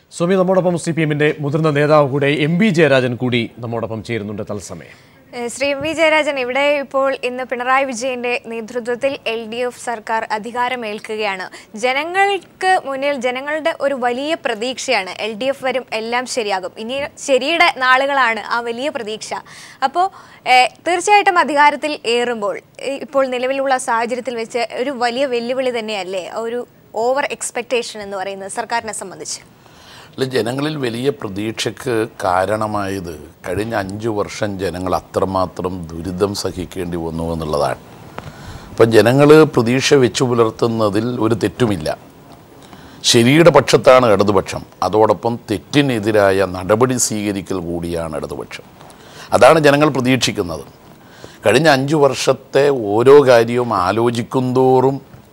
സ്വാമി നമ്മോടൊപ്പം C P എമ്മിന്റെ മുതിർന്ന നേതാവ് കൂടെ എം ബി ജയരാജൻ കൂടി നമ്മോടൊപ്പം ചേരുന്നുണ്ട് തത്സമയം ഏഹ് ശ്രീ എം വി ജയരാജൻ ഇവിടെ ഇപ്പോൾ ഇന്ന് പിണറായി വിജയന്റെ നേതൃത്വത്തിൽ എൽ ഡി എഫ് സർക്കാർ അധികാരമേൽക്കുകയാണ് ജനങ്ങൾക്ക് മുന്നിൽ ജനങ്ങളുടെ ഒരു വലിയ പ്രതീക്ഷയാണ് എൽ ഡി എഫ് വരും എല്ലാം ശരിയാകും ഇനി ശരിയുടെ നാളുകളാണ് ആ വലിയ പ്രതീക്ഷ അപ്പോൾ തീർച്ചയായിട്ടും അധികാരത്തിൽ ഏറുമ്പോൾ ഏഹ് ഇപ്പോൾ നിലവിലുള്ള സാഹചര്യത്തിൽ വെച്ച് ഒരു വലിയ വെല്ലുവിളി തന്നെയല്ലേ ഒരു ഓവർ എക്സ്പെക്ടേഷൻ എന്ന് പറയുന്നത് സർക്കാരിനെ സംബന്ധിച്ച് അല്ല ജനങ്ങളിൽ വലിയ പ്രതീക്ഷയ്ക്ക് കാരണമായത് കഴിഞ്ഞ അഞ്ചു വർഷം ജനങ്ങൾ അത്രമാത്രം ദുരിതം സഹിക്കേണ്ടി വന്നു എന്നുള്ളതാണ് അപ്പം ജനങ്ങൾ പ്രതീക്ഷ വെച്ചു പുലർത്തുന്നതിൽ ഒരു തെറ്റുമില്ല ശരിയുടെ പക്ഷത്താണ് ഇടതുപക്ഷം അതോടൊപ്പം തെറ്റിനെതിരായ നടപടി സ്വീകരിക്കൽ കൂടിയാണ് ഇടതുപക്ഷം അതാണ് ജനങ്ങൾ പ്രതീക്ഷിക്കുന്നത് കഴിഞ്ഞ അഞ്ചു വർഷത്തെ ഓരോ കാര്യവും ആലോചിക്കുന്തോറും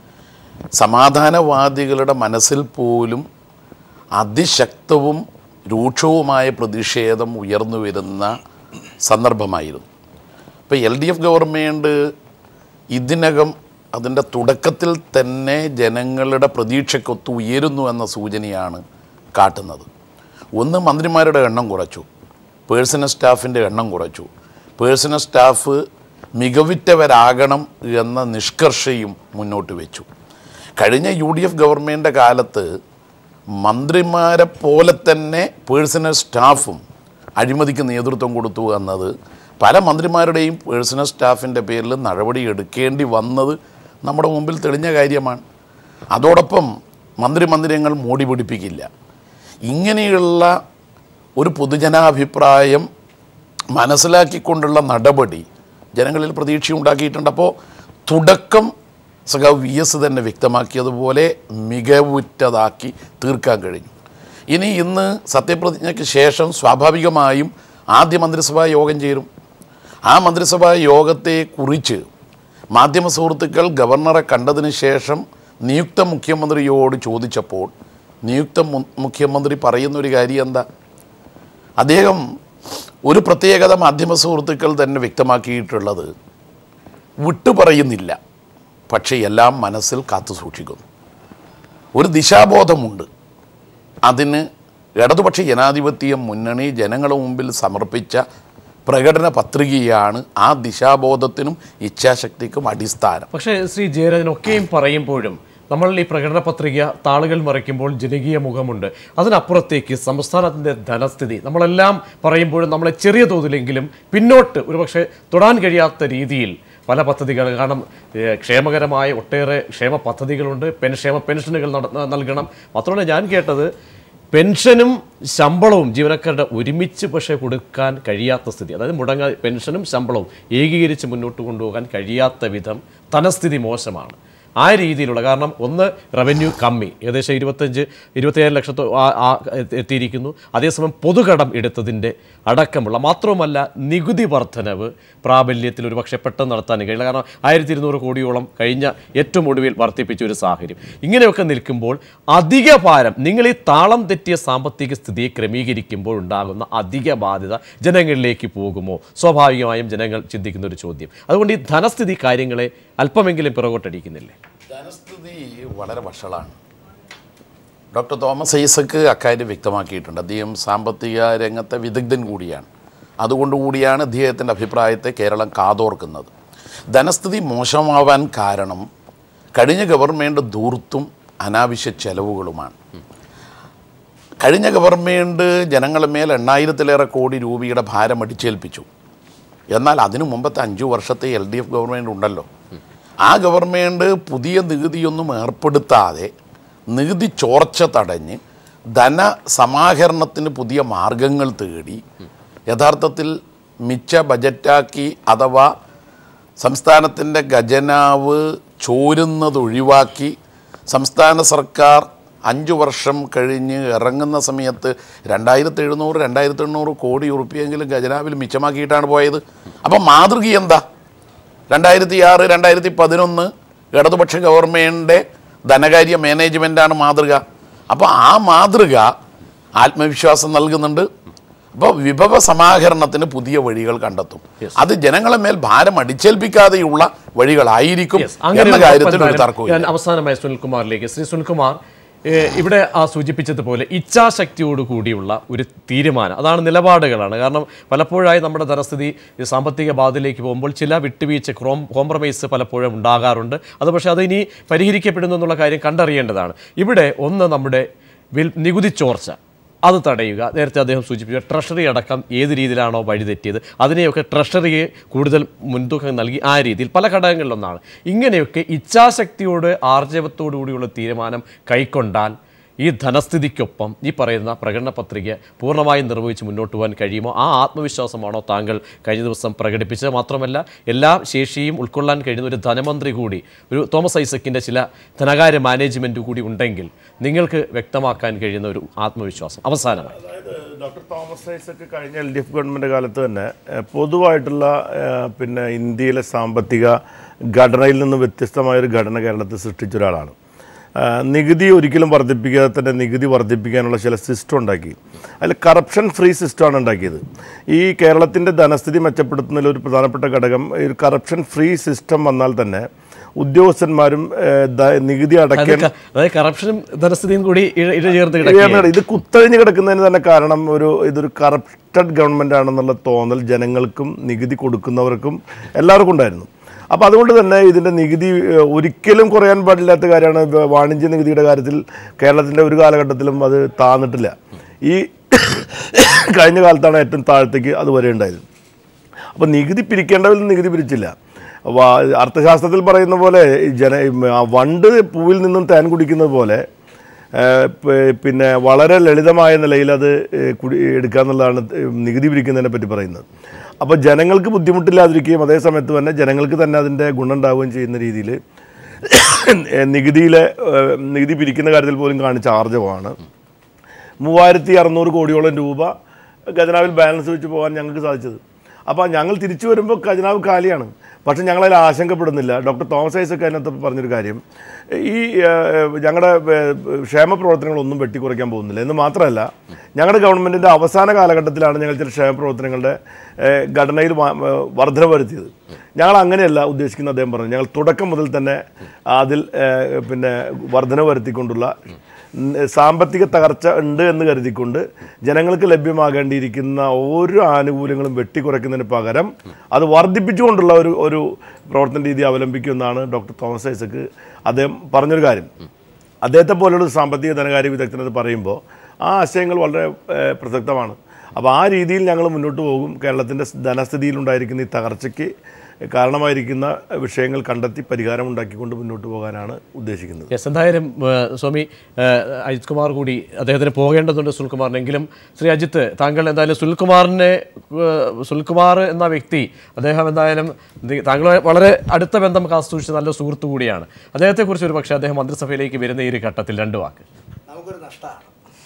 സമാധാനവാദികളുടെ മനസ്സിൽ പോലും അതിശക്തവും രൂക്ഷവുമായ പ്രതിഷേധം ഉയർന്നു വരുന്ന സന്ദർഭമായിരുന്നു ഇപ്പോൾ എൽ ഡി എഫ് ഗവൺമെൻറ് ഇതിനകം അതിൻ്റെ തുടക്കത്തിൽ തന്നെ ജനങ്ങളുടെ പ്രതീക്ഷയ്ക്കൊത്ത് ഉയരുന്നു എന്ന സൂചനയാണ് കാട്ടുന്നത് ഒന്ന് മന്ത്രിമാരുടെ എണ്ണം കുറച്ചു പേഴ്സണൽ സ്റ്റാഫിൻ്റെ എണ്ണം കുറച്ചു പേഴ്സണൽ സ്റ്റാഫ് മികവുറ്റവരാകണം എന്ന നിഷ്കർഷയും മുന്നോട്ട് വെച്ചു കഴിഞ്ഞ യു ഡി എഫ് ഗവൺമെൻറ്റിൻ്റെ കാലത്ത് മന്ത്രിമാരെ പോലെ തന്നെ പേഴ്സണൽ സ്റ്റാഫും അഴിമതിക്ക് നേതൃത്വം കൊടുത്തു എന്നത് പല മന്ത്രിമാരുടെയും പേഴ്സണൽ സ്റ്റാഫിൻ്റെ പേരിൽ നടപടി എടുക്കേണ്ടി വന്നത് നമ്മുടെ മുമ്പിൽ തെളിഞ്ഞ കാര്യമാണ് അതോടൊപ്പം മന്ത്രിമന്ദിരങ്ങൾ മോടി പിടിപ്പിക്കില്ല ഇങ്ങനെയുള്ള ഒരു പൊതുജനാഭിപ്രായം മനസ്സിലാക്കിക്കൊണ്ടുള്ള നടപടി ജനങ്ങളിൽ പ്രതീക്ഷ ഉണ്ടാക്കിയിട്ടുണ്ട് അപ്പോൾ തുടക്കം സഖാവ് വി എസ് തന്നെ വ്യക്തമാക്കിയതുപോലെ മികവുറ്റതാക്കി തീർക്കാൻ കഴിഞ്ഞു ഇനി ഇന്ന് സത്യപ്രതിജ്ഞയ്ക്ക് ശേഷം സ്വാഭാവികമായും ആദ്യ മന്ത്രിസഭാ യോഗം ചേരും ആ മന്ത്രിസഭാ യോഗത്തെ കുറിച്ച് മാധ്യമ സുഹൃത്തുക്കൾ ഗവർണറെ കണ്ടതിന് ശേഷം നിയുക്ത മുഖ്യമന്ത്രിയോട് ചോദിച്ചപ്പോൾ നിയുക്ത മു- മുഖ്യമന്ത്രി പറയുന്ന ഒരു കാര്യം എന്താ അദ്ദേഹം ഒരു പ്രത്യേകത മാധ്യമ സുഹൃത്തുക്കൾ തന്നെ വ്യക്തമാക്കിയിട്ടുള്ളത് വിട്ടുപറയുന്നില്ല പക്ഷേ എല്ലാം മനസ്സിൽ കാത്തു സൂക്ഷിക്കുന്നു ഒരു ദിശാബോധമുണ്ട് അതിന് ഇടതുപക്ഷ ജനാധിപത്യ മുന്നണി ജനങ്ങളുടെ മുമ്പിൽ സമർപ്പിച്ച പ്രകടന പത്രികയാണ് ആ ദിശാബോധത്തിനും ഇച്ഛാശക്തിക്കും അടിസ്ഥാനം പക്ഷേ ശ്രീ ജയരാജൻ ഒക്കെയും പറയുമ്പോഴും നമ്മൾ ഈ പ്രകടന പത്രിക താളുകൾ മറിക്കുമ്പോൾ ജനകീയ മുഖമുണ്ട് അതിനപ്പുറത്തേക്ക് സംസ്ഥാനത്തിൻ്റെ ധനസ്ഥിതി നമ്മളെല്ലാം പറയുമ്പോഴും നമ്മളെ ചെറിയ തോതിലെങ്കിലും പിന്നോട്ട് ഒരുപക്ഷെ തൊടാൻ കഴിയാത്ത രീതിയിൽ പല പദ്ധതികൾ കാരണം ഏഹ്, ക്ഷേമകരമായ ഒട്ടേറെ ക്ഷേമ പദ്ധതികളുണ്ട് പെൻ ക്ഷേമ പെൻഷനുകൾ നട- നൽകണം മാത്രമല്ല ഞാൻ കേട്ടത് പെൻഷനും ശമ്പളവും ജീവനക്കാരുടെ ഒരുമിച്ച് പക്ഷേ കൊടുക്കാൻ കഴിയാത്ത സ്ഥിതി അതായത് മുടങ്ങ പെൻഷനും ശമ്പളവും ഏകീകരിച്ച് മുന്നോട്ട് കൊണ്ടുപോകാൻ കഴിയാത്ത വിധം ധനസ്ഥിതി മോശമാണ് ആ രീതിയിലുള്ള കാരണം ഒന്ന് റവന്യൂ കമ്മി ഏകദേശം ഇരുപത്തഞ്ച് ഇരുപത്തിയേഴ് ലക്ഷത്തോ ആ- ആ എത്തി- എത്തിയിരിക്കുന്നു അതേസമയം പൊതുകടം എടുത്തതിൻ്റെ അടക്കമുള്ള മാത്രവുമല്ല നികുതി വർധനവ് പ്രാബല്യത്തിൽ ഒരു പക്ഷേ പെട്ടെന്ന് നടത്താൻ കഴിയില്ല കാരണം ആയിരത്തി ഇരുന്നൂറ് കോടിയോളം കഴിഞ്ഞ ഏറ്റവും ഒടുവിൽ വർദ്ധിപ്പിച്ച ഒരു സാഹചര്യം ഇങ്ങനെയൊക്കെ നിൽക്കുമ്പോൾ അധിക ഭാരം നിങ്ങൾ ഈ താളം തെറ്റിയ സാമ്പത്തിക സ്ഥിതിയെ ക്രമീകരിക്കുമ്പോൾ ഉണ്ടാകുന്ന അധിക ബാധ്യത ജനങ്ങളിലേക്ക് പോകുമോ സ്വാഭാവികമായും ജനങ്ങൾ ചിന്തിക്കുന്ന ഒരു ചോദ്യം അതുകൊണ്ട് ഈ ധനസ്ഥിതി കാര്യങ്ങളെ അല്പമെങ്കിലും പിറകോട്ടടിക്കുന്നില്ലേ ധനസ്ഥിതി വളരെ വഷളാണ് ഡോക്ടർ തോമസ് ഐസക്ക് അക്കാര്യം വ്യക്തമാക്കിയിട്ടുണ്ട് അദ്ദേഹം സാമ്പത്തിക രംഗത്തെ വിദഗ്ധൻ കൂടിയാണ് അതുകൊണ്ടുകൂടിയാണ് അദ്ദേഹത്തിൻ്റെ അഭിപ്രായത്തെ കേരളം കാതോർക്കുന്നത് ധനസ്ഥിതി മോശമാവാൻ കാരണം കഴിഞ്ഞ ഗവൺമെൻറ് ധൂർത്തും അനാവശ്യ ചെലവുകളുമാണ് കഴിഞ്ഞ ഗവൺമെൻറ് ജനങ്ങളുടെ മേൽ എണ്ണായിരത്തിലേറെ കോടി രൂപയുടെ ഭാരം അടിച്ചേൽപ്പിച്ചു എന്നാൽ അതിനു മുമ്പത്തെ അഞ്ചു വർഷത്തെ എൽ ഡി എഫ് ഗവൺമെൻറ് ഉണ്ടല്ലോ ആ ഗവൺമെൻറ് പുതിയ നികുതിയൊന്നും ഏർപ്പെടുത്താതെ നികുതി ചോർച്ച തടഞ്ഞ് ധന സമാഹരണത്തിന് പുതിയ മാർഗങ്ങൾ തേടി യഥാർത്ഥത്തിൽ മിച്ച ബജറ്റാക്കി അഥവാ സംസ്ഥാനത്തിൻ്റെ ഖജനാവ് ചോരുന്നത് ഒഴിവാക്കി സംസ്ഥാന സർക്കാർ അഞ്ചു വർഷം കഴിഞ്ഞ് ഇറങ്ങുന്ന സമയത്ത് രണ്ടായിരത്തി എഴുന്നൂറ് രണ്ടായിരത്തി എണ്ണൂറ് കോടി ഉറുപ്പിയെങ്കിലും ഖജനാവിൽ മിച്ചമാക്കിയിട്ടാണ് പോയത് അപ്പം മാതൃക എന്താ രണ്ടായിരത്തി ആറ് രണ്ടായിരത്തി പതിനൊന്ന് ഇടതുപക്ഷ ഗവൺമെൻറ്റിൻ്റെ ധനകാര്യ മാനേജ്മെൻറ്റാണ് മാതൃക അപ്പോൾ ആ മാതൃക ആത്മവിശ്വാസം നൽകുന്നുണ്ട് അപ്പോൾ വിഭവ സമാഹരണത്തിന് പുതിയ വഴികൾ കണ്ടെത്തും അത് ജനങ്ങളെ മേൽ ഭാരം അടിച്ചേൽപ്പിക്കാതെയുള്ള വഴികളായിരിക്കും Yes, അങ്ങനെ എന്ന ഒരു കാര്യത്തിൽ ഒരു ഉറപ്പ് തർക്കവും ഞാൻ അവസാനമായി സുനിൽകുമാറിലേക്ക് ശ്രീ സുനിൽകുമാർ ഏഹ് ഇവിടെ ആ സൂചിപ്പിച്ചതുപോലെ ഇച്ഛാശക്തിയോട് കൂടിയുള്ള ഒരു തീരുമാനം അതാണ് നിലപാടുകളാണ് കാരണം പലപ്പോഴായി നമ്മുടെ ധനസ്ഥിതി ഈ സാമ്പത്തിക ബാധയിലേക്ക് പോകുമ്പോൾ ചില വിട്ടുവീഴ്ച ക്രോം കോംപ്രമൈസ് പലപ്പോഴും ഉണ്ടാകാറുണ്ട് അത് പക്ഷേ അത് ഇനി പരിഹരിക്കപ്പെടുന്നു എന്നുള്ള കാര്യം കണ്ടറിയേണ്ടതാണ് ഇവിടെ ഒന്ന് നമ്മുടെ വിൽ നികുതി ചോർച്ച അത് തടയുക നേരത്തെ അദ്ദേഹം സൂചിപ്പിച്ച ട്രഷറി അടക്കം ഏത് രീതിയിലാണോ വഴിതെറ്റിയത് അതിനെയൊക്കെ ട്രഷറിയെ കൂടുതൽ മുൻതൂക്കം നൽകി ആ രീതിയിൽ പല ഘടകങ്ങളിലൊന്നാണ് ഇങ്ങനെയൊക്കെ ഇച്ഛാശക്തിയോട് ആർജവത്തോടു കൂടിയുള്ള തീരുമാനം കൈക്കൊണ്ടാൽ ഈ ധനസ്ഥിതിക്കൊപ്പം ഈ പറയുന്ന പ്രകടന പത്രിക പൂർണ്ണമായും നിർവഹിച്ച് മുന്നോട്ട് പോകാൻ കഴിയുമോ ആ ആത്മവിശ്വാസമാണോ താങ്കൾ കഴിഞ്ഞ ദിവസം പ്രകടിപ്പിച്ചത് മാത്രമല്ല എല്ലാ ശേഷിയും ഉൾക്കൊള്ളാൻ കഴിയുന്ന ഒരു ധനമന്ത്രി കൂടി ഒരു തോമസ് ഐസക്കിൻ്റെ ചില ധനകാര്യ മാനേജ്മെൻറ്റ് കൂടി ഉണ്ടെങ്കിൽ നിങ്ങൾക്ക് വ്യക്തമാക്കാൻ കഴിയുന്ന ഒരു ആത്മവിശ്വാസം അവസാനമായി അതായത് ഡോക്ടർ തോമസ് ഐസക്ക് കഴിഞ്ഞ എൽ ഡി എഫ് ഗവൺമെൻറ് കാലത്ത് തന്നെ ഏഹ്, പൊതുവായിട്ടുള്ള ഏഹ്, പിന്നെ ഇന്ത്യയിലെ സാമ്പത്തിക ഘടനയിൽ നിന്ന് വ്യത്യസ്തമായ ഒരു ഘടന കേരളത്തിൽ സൃഷ്ടിച്ച ഒരാളാണ് ഏഹ്, നികുതി ഒരിക്കലും വർദ്ധിപ്പിക്കാതെ തന്നെ നികുതി വർദ്ധിപ്പിക്കാനുള്ള ചില സിസ്റ്റം ഉണ്ടാക്കി അതിൽ കറപ്ഷൻ ഫ്രീ സിസ്റ്റമാണ് ഉണ്ടാക്കിയത് ഈ കേരളത്തിൻ്റെ ധനസ്ഥിതി മെച്ചപ്പെടുത്തുന്നതിൽ ഒരു പ്രധാനപ്പെട്ട ഘടകം ഈ ഒരു കറപ്ഷൻ ഫ്രീ സിസ്റ്റം വന്നാൽ തന്നെ ഉദ്യോഗസ്ഥന്മാരും ഏഹ്, ദ- നികുതി അടയ്ക്കാൻ അതായത് കറപ്ഷനും ധനസ്ഥിതിയും കൂടി ഇഴ ഇഴചേർന്ന് കിടക്കുക ഇതാണ്. ഇത് കുത്തഴിഞ്ഞ് കിടക്കുന്നതിന് തന്നെ കാരണം ഒരു ഇതൊരു കറപ്റ്റഡ് ഗവൺമെൻറ് ആണെന്നുള്ള തോന്നൽ ജനങ്ങൾക്കും നികുതി കൊടുക്കുന്നവർക്കും എല്ലാവർക്കും ഉണ്ടായിരുന്നു അപ്പോൾ അതുകൊണ്ട് തന്നെ ഇതിൻ്റെ നികുതി ഏഹ്, ഒരിക്കലും കുറയാൻ പാടില്ലാത്ത കാര്യമാണ് ഇപ്പൊ വാണിജ്യ നികുതിയുടെ കാര്യത്തിൽ കേരളത്തിൻ്റെ ഒരു കാലഘട്ടത്തിലും അത് താന്നിട്ടില്ല ഈ കഴിഞ്ഞ കാലത്താണ് ഏറ്റവും താഴത്തേക്ക് അത് വരെ ഉണ്ടായത് അപ്പോൾ നികുതി പിരിക്കേണ്ടവരിൽ നിന്ന് നികുതി പിരിച്ചില്ല വാ- അർത്ഥശാസ്ത്രത്തിൽ പറയുന്ന പോലെ ഈ ജന ആ വണ്ട് പൂവിൽ നിന്നും തേൻ കുടിക്കുന്നത് പോലെ ഏഹ്, പ്- പിന്നെ വളരെ ലളിതമായ നിലയിൽ അത് ഏഹ്, കുടി എടുക്കുക എന്നുള്ളതാണ് നികുതി പിരിക്കുന്നതിനെ പറ്റി പറയുന്നത് അപ്പോൾ ജനങ്ങൾക്ക് ബുദ്ധിമുട്ടില്ലാതിരിക്കുകയും അതേ സമയത്ത് തന്നെ ജനങ്ങൾക്ക് തന്നെ അതിൻ്റെ ഗുണം ഉണ്ടാവുകയും ചെയ്യുന്ന രീതിയിൽ നികുതിയിലെ ഏഹ്, നികുതി പിരിക്കുന്ന കാര്യത്തിൽ പോലും കാണിച്ച ആർജവമാണ് മൂവായിരത്തി അറുന്നൂറ് കോടിയോളം രൂപ ഖജനാവിൽ ബാലൻസ് വെച്ച് പോകാൻ ഞങ്ങൾക്ക് സാധിച്ചത് അപ്പോൾ ഞങ്ങൾ തിരിച്ചു വരുമ്പോൾ ഖജനാവ് കാലിയാണ് പക്ഷേ ഞങ്ങളതിൽ ആശങ്കപ്പെടുന്നില്ല ഡോക്ടർ തോമസ് ഐസക് അതിനകത്ത് പറഞ്ഞൊരു കാര്യം ഈ ഏഹ്, ഞങ്ങളുടെ ഏഹ്, ക്ഷേമ പ്രവർത്തനങ്ങളൊന്നും വെട്ടിക്കുറയ്ക്കാൻ പോകുന്നില്ല എന്ന് മാത്രമല്ല ഞങ്ങളുടെ ഗവൺമെൻറ്റിൻ്റെ അവസാന കാലഘട്ടത്തിലാണ് ഞങ്ങൾ ചില ക്ഷേമ പ്രവർത്തനങ്ങളുടെ ഏഹ്, ഘടനയിൽ വ- ഏഹ്, വർധന വരുത്തിയത് ഞങ്ങൾ അങ്ങനെയല്ല ഉദ്ദേശിക്കുന്ന അദ്ദേഹം പറഞ്ഞു ഞങ്ങൾ തുടക്കം മുതൽ തന്നെ അതിൽ ഏഹ്, പിന്നെ വർധന വരുത്തിക്കൊണ്ടുള്ള ഉം, സാമ്പത്തിക തകർച്ച ഉണ്ട് എന്ന് കരുതിക്കൊണ്ട് ജനങ്ങൾക്ക് ലഭ്യമാകേണ്ടിയിരിക്കുന്ന ഓരോ ആനുകൂല്യങ്ങളും വെട്ടിക്കുറയ്ക്കുന്നതിന് പകരം അത് വർദ്ധിപ്പിച്ചുകൊണ്ടുള്ള ഒരു ഒരു പ്രവർത്തന രീതി അവലംബിക്കുമെന്നാണ് ഡോക്ടർ തോമസ് ഐസക്ക് അദ്ദേഹം പറഞ്ഞൊരു കാര്യം അദ്ദേഹത്തെ പോലുള്ള ഒരു സാമ്പത്തിക ധനകാര്യ വിദഗ്ധനത് പറയുമ്പോൾ ആ ആശയങ്ങൾ വളരെ ഏഹ്, പ്രസക്തമാണ് അപ്പോൾ ആ രീതിയിൽ ഞങ്ങൾ മുന്നോട്ട് പോകും കേരളത്തിൻ്റെ ധനസ്ഥിതിയിലുണ്ടായിരിക്കുന്ന ഈ തകർച്ചയ്ക്ക് കാരണമായിരിക്കുന്ന വിഷയങ്ങൾ കണ്ടെത്തി പരിഹാരം ഉണ്ടാക്കിക്കൊണ്ട് മുന്നോട്ട് പോകാനാണ് ഉദ്ദേശിക്കുന്നത് യെസ് എന്തായാലും ഏഹ്, സ്വാമി ഏഹ്, അജിത് കുമാർ കൂടി അദ്ദേഹത്തിന് പോകേണ്ടതുണ്ട് സുനിൽകുമാറിനെങ്കിലും ശ്രീ അജിത്ത് താങ്കൾ എന്തായാലും സുനിൽകുമാറിനെ ഏഹ്, സുനിൽകുമാർ എന്ന വ്യക്തി അദ്ദേഹം എന്തായാലും ദി- താങ്കൾ വളരെ അടുത്ത ബന്ധം കാത്തുസൂക്ഷിച്ച നല്ല സുഹൃത്തു കൂടിയാണ് അദ്ദേഹത്തെക്കുറിച്ച് ഒരു പക്ഷേ അദ്ദേഹം മന്ത്രിസഭയിലേക്ക് വരുന്ന ഈ ഒരു ഘട്ടത്തിൽ രണ്ട് വാക്ക് നമുക്കൊരു നഷ്ടമാണ്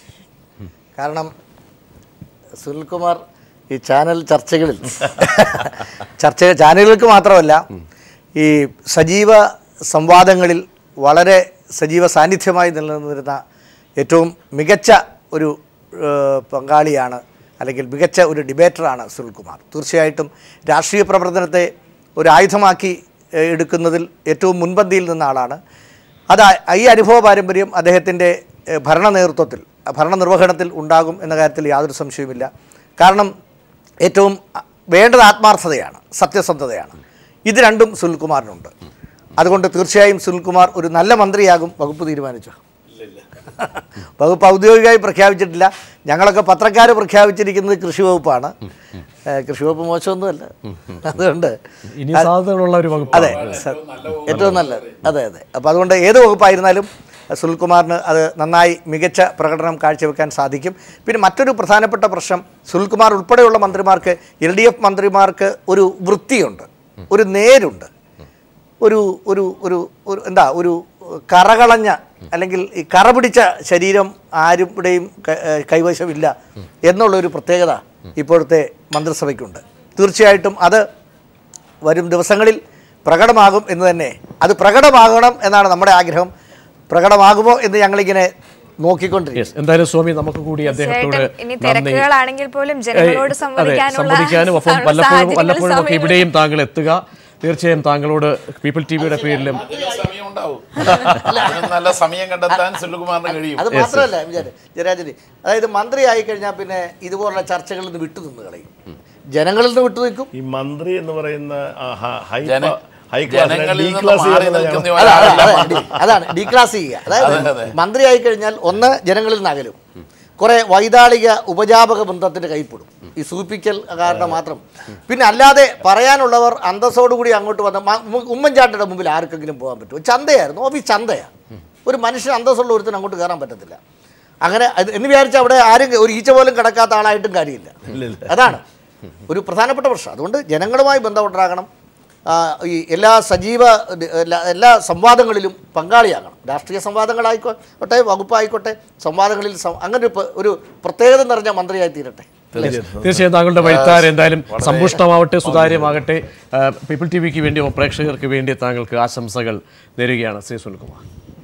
കാരണം സുനിൽകുമാർ ഈ ചാനൽ ചർച്ചകളിൽ ചർച്ച ചാനലുകൾക്ക് മാത്രമല്ല ഈ സജീവ സംവാദങ്ങളിൽ വളരെ സജീവ സാന്നിധ്യമായി നിലനിന്നിരുന്ന ഏറ്റവും മികച്ച ഒരു ഏഹ്, പങ്കാളിയാണ് അല്ലെങ്കിൽ മികച്ച ഒരു ഡിബേറ്ററാണ് സുനിൽകുമാർ തീർച്ചയായിട്ടും രാഷ്ട്രീയ പ്രവർത്തനത്തെ ഒരു ആയുധമാക്കി ഏഹ്, എടുക്കുന്നതിൽ ഏറ്റവും മുൻപന്തിയിൽ നിന്ന ആളാണ് അത് ആ- ഈ അനുഭവ പാരമ്പര്യം അദ്ദേഹത്തിൻ്റെ ഏഹ്, ഭരണ നേതൃത്വത്തിൽ ഭരണ നിർവഹണത്തിൽ ഉണ്ടാകും എന്ന കാര്യത്തിൽ യാതൊരു സംശയവുമില്ല കാരണം ഏറ്റവും അ- വേണ്ടത് ആത്മാർത്ഥതയാണ് സത്യസന്ധതയാണ് ഇത് രണ്ടും സുനിൽകുമാറിനുണ്ട് അതുകൊണ്ട് തീർച്ചയായും സുനിൽകുമാർ ഒരു നല്ല മന്ത്രിയാകും വകുപ്പ് തീരുമാനിച്ചു വകുപ്പ് ഔദ്യോഗികമായി പ്രഖ്യാപിച്ചിട്ടില്ല ഞങ്ങളൊക്കെ പത്രക്കാർ പ്രഖ്യാപിച്ചിരിക്കുന്നത് കൃഷി വകുപ്പാണ് ഏഹ്, കൃഷി വകുപ്പ് മോശമൊന്നുമല്ല അതുകൊണ്ട് ഇനി സാധ്യതകളുള്ള ഒരു വകുപ്പ് അതെ സ- ഏറ്റവും നല്ലത് അതെ അതെ അപ്പോൾ അതുകൊണ്ട് ഏത് വകുപ്പായിരുന്നാലും സുനിൽകുമാറിന് അത് നന്നായി മികച്ച പ്രകടനം കാഴ്ചവെക്കാൻ സാധിക്കും പിന്നെ മറ്റൊരു പ്രധാനപ്പെട്ട പ്രശ്നം സുനിൽകുമാർ ഉൾപ്പെടെയുള്ള മന്ത്രിമാർക്ക് എൽ ഡി എഫ് മന്ത്രിമാർക്ക് ഒരു വൃത്തിയുണ്ട് ഒരു നേരുണ്ട് ഒരു ഒരു ഒരു ഒരു എന്താ ഒരു കറകളഞ്ഞ അല്ലെങ്കിൽ ഈ കറ പിടിച്ച ശരീരം ആരുടെയും ക- ഏഹ് കൈവശമില്ല എന്നുള്ളൊരു പ്രത്യേകത ഇപ്പോഴത്തെ മന്ത്രിസഭയ്ക്കുണ്ട് തീർച്ചയായിട്ടും അത് വരും ദിവസങ്ങളിൽ പ്രകടമാകും എന്ന് തന്നെ അത് പ്രകടമാകണം എന്നാണ് നമ്മുടെ ആഗ്രഹം പ്രകടമാകുമോ എന്ന് ഞങ്ങളിങ്ങനെ നോക്കിക്കൊണ്ടിരിക്കും യെസ് എന്തായാലും സ്വാമി നമുക്ക് കൂടി അദ്ദേഹത്തോട് തീർച്ചയായിട്ടും ഇനി നന്ദി തിരക്കുകളാണെങ്കിൽ പോലും ജനങ്ങളോട് ഏയ്, അതെ സംവദിക്കാനുള്ള സംവദിക്കാനും ഒപ്പം സാ- പലപ്പോഴും സാഹചര്യങ്ങളും പലപ്പോഴും ഒക്കെ സമയങ്ങളും ഇവിടെയും താങ്കൾ എത്തുക തീർച്ചയായും താങ്കളോട് പീപ്പിൾ ടി വിയുടെ പേരിലും അതിന് സമയം ഉണ്ടാവും അതിന് നല്ല സമയം കണ്ടെത്താൻ സുനിൽകുമാറിന് കഴിയും അത് മാത്രമല്ല വിചാരം ജയരാജന് അതായത് മന്ത്രി ആയി കഴിഞ്ഞാൽ പിന്നെ ഇതുപോലുള്ള ചർച്ചകളിൽ നിന്ന് വിട്ടു നിന്ന് കളയും ജനങ്ങളിൽ നിന്ന് വിട്ടു നിൽക്കും ഈ മന്ത്രി എന്ന് പറയുന്ന ആ ഹ- ഹൈ ജന- പ- ഹൈ ക്ലാസ് ജനങ്ങളിൽ ഡി നിന്ന് ക്ലാസ് മാറി ചെയ്യുന്ന നിൽക്കുന്ന ഞങ്ങൾ- അതാണ് ഒരാളല്ല അതാണ് മന്ത്രി. ഡി- അതാണ് ഡീക്ലാസ് ചെയ്യുക അതായത് അതെ, അതെ. മന്ത്രി ആയി കഴിഞ്ഞാൽ ഒന്ന് ജനങ്ങളിൽ നിന്ന് അകലും കുറെ വൈതാളിക ഉപജാപക ബന്ധത്തിന്റെ കൈപ്പെടും ഈ സൂപ്പിക്കൽ കാരണം മാത്രം പിന്നെ അല്ലാതെ പറയാനുള്ളവർ അന്തസ്സോടുകൂടി അങ്ങോട്ട് വന്ന മ- ഉമ്മ- ഉമ്മൻചാണ്ടിയുടെ മുമ്പിൽ ആർക്കെങ്കിലും പോകാൻ പറ്റുമോ ചന്തയായിരുന്നു ഓഫീസ് ചന്തയാണ് ഒരു മനുഷ്യൻ അന്തസ്സുള്ള ഒരുത്തിന് അങ്ങോട്ട് കയറാൻ പറ്റത്തില്ല അങ്ങനെ അത് എന്ന് വിചാരിച്ചാൽ അവിടെ ആരും ഒരു ഈച്ച പോലും കിടക്കാത്ത ആളായിട്ടും കാര്യമില്ല അതാണ് ഒരു പ്രധാനപ്പെട്ട പ്രശ്നം അതുകൊണ്ട് ജനങ്ങളുമായി ബന്ധപ്പെട്ടാകണം ആ, ഈ എല്ലാ സജീവ എല്ലാ- എല്ലാ സംവാദങ്ങളിലും പങ്കാളിയാകണം രാഷ്ട്രീയ സംവാദങ്ങളായിക്കോട്ടെ വകുപ്പായിക്കോട്ടെ സംവാദങ്ങളിൽ സം- അങ്ങനെ ഒരു പ- ഒരു പ്രത്യേകത നിറഞ്ഞ മന്ത്രിയായി തീരട്ടെ തീർച്ചയായും താങ്കളുടെ വഴിത്താര എന്തായാലും സമ്പുഷ്ടമാവട്ടെ സുതാര്യമാകട്ടെ ആ, പീപ്പിൾ ടി വിക്ക് വേണ്ടി പ്രേക്ഷകർക്ക് വേണ്ടി താങ്കൾക്ക് ആശംസകൾ നേരുകയാണ് ശ്രീ സുനിൽകുമാർ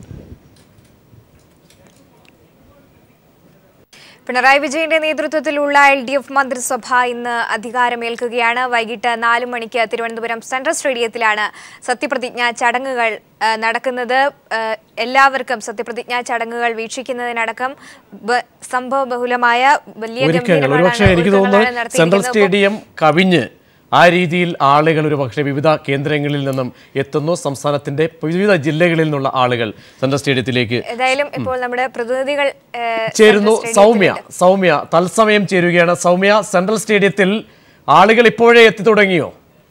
പിണറായി വിജയന്റെ നേതൃത്വത്തിലുള്ള എൽ ഡി എഫ് മന്ത്രിസഭ ഇന്ന് അധികാരമേൽക്കുകയാണ് വൈകിട്ട് നാല് മണിക്ക് തിരുവനന്തപുരം സെൻട്രൽ സ്റ്റേഡിയത്തിലാണ് സത്യപ്രതിജ്ഞാ ചടങ്ങുകൾ ആ, നടക്കുന്നത് ആ, എല്ലാവർക്കും സത്യപ്രതിജ്ഞാ ചടങ്ങുകൾ വീക്ഷിക്കുന്നതിനടക്കം ബ- സംഭവ ബഹുലമായ വലിയ ഒരുക്കങ്ങൾ ഗംഭീരമാണ് ഒരുപക്ഷെ എനിക്ക് തോന്നുന്നു ഒരുക്കങ്ങളാണ് സെൻട്രൽ നടത്തിയിരിക്കുന്നത്. സ്റ്റേഡിയം കവിഞ്ഞ് ആ രീതിയിൽ ആളുകൾ ഒരു പക്ഷേ വിവിധ കേന്ദ്രങ്ങളിൽ നിന്നും എത്തുന്നു സംസ്ഥാനത്തിന്റെ വിവിധ ജില്ലകളിൽ നിന്നുള്ള ആളുകൾ സെൻട്രൽ സ്റ്റേഡിയത്തിലേക്ക് ഏതായാലും ഇപ്പോൾ നമ്മുടെ പ്രതിനിധികൾ ആ, ചേരുന്നു സെൻട്രൽ സൗമ്യ സ്റ്റേഡിയത്തിലുണ്ട്. സൗമ്യ തത്സമയം ചേരുകയാണ് സൗമ്യ സെൻട്രൽ സ്റ്റേഡിയത്തിൽ ആളുകൾ ഇപ്പോഴേ എത്തി തുടങ്ങിയോ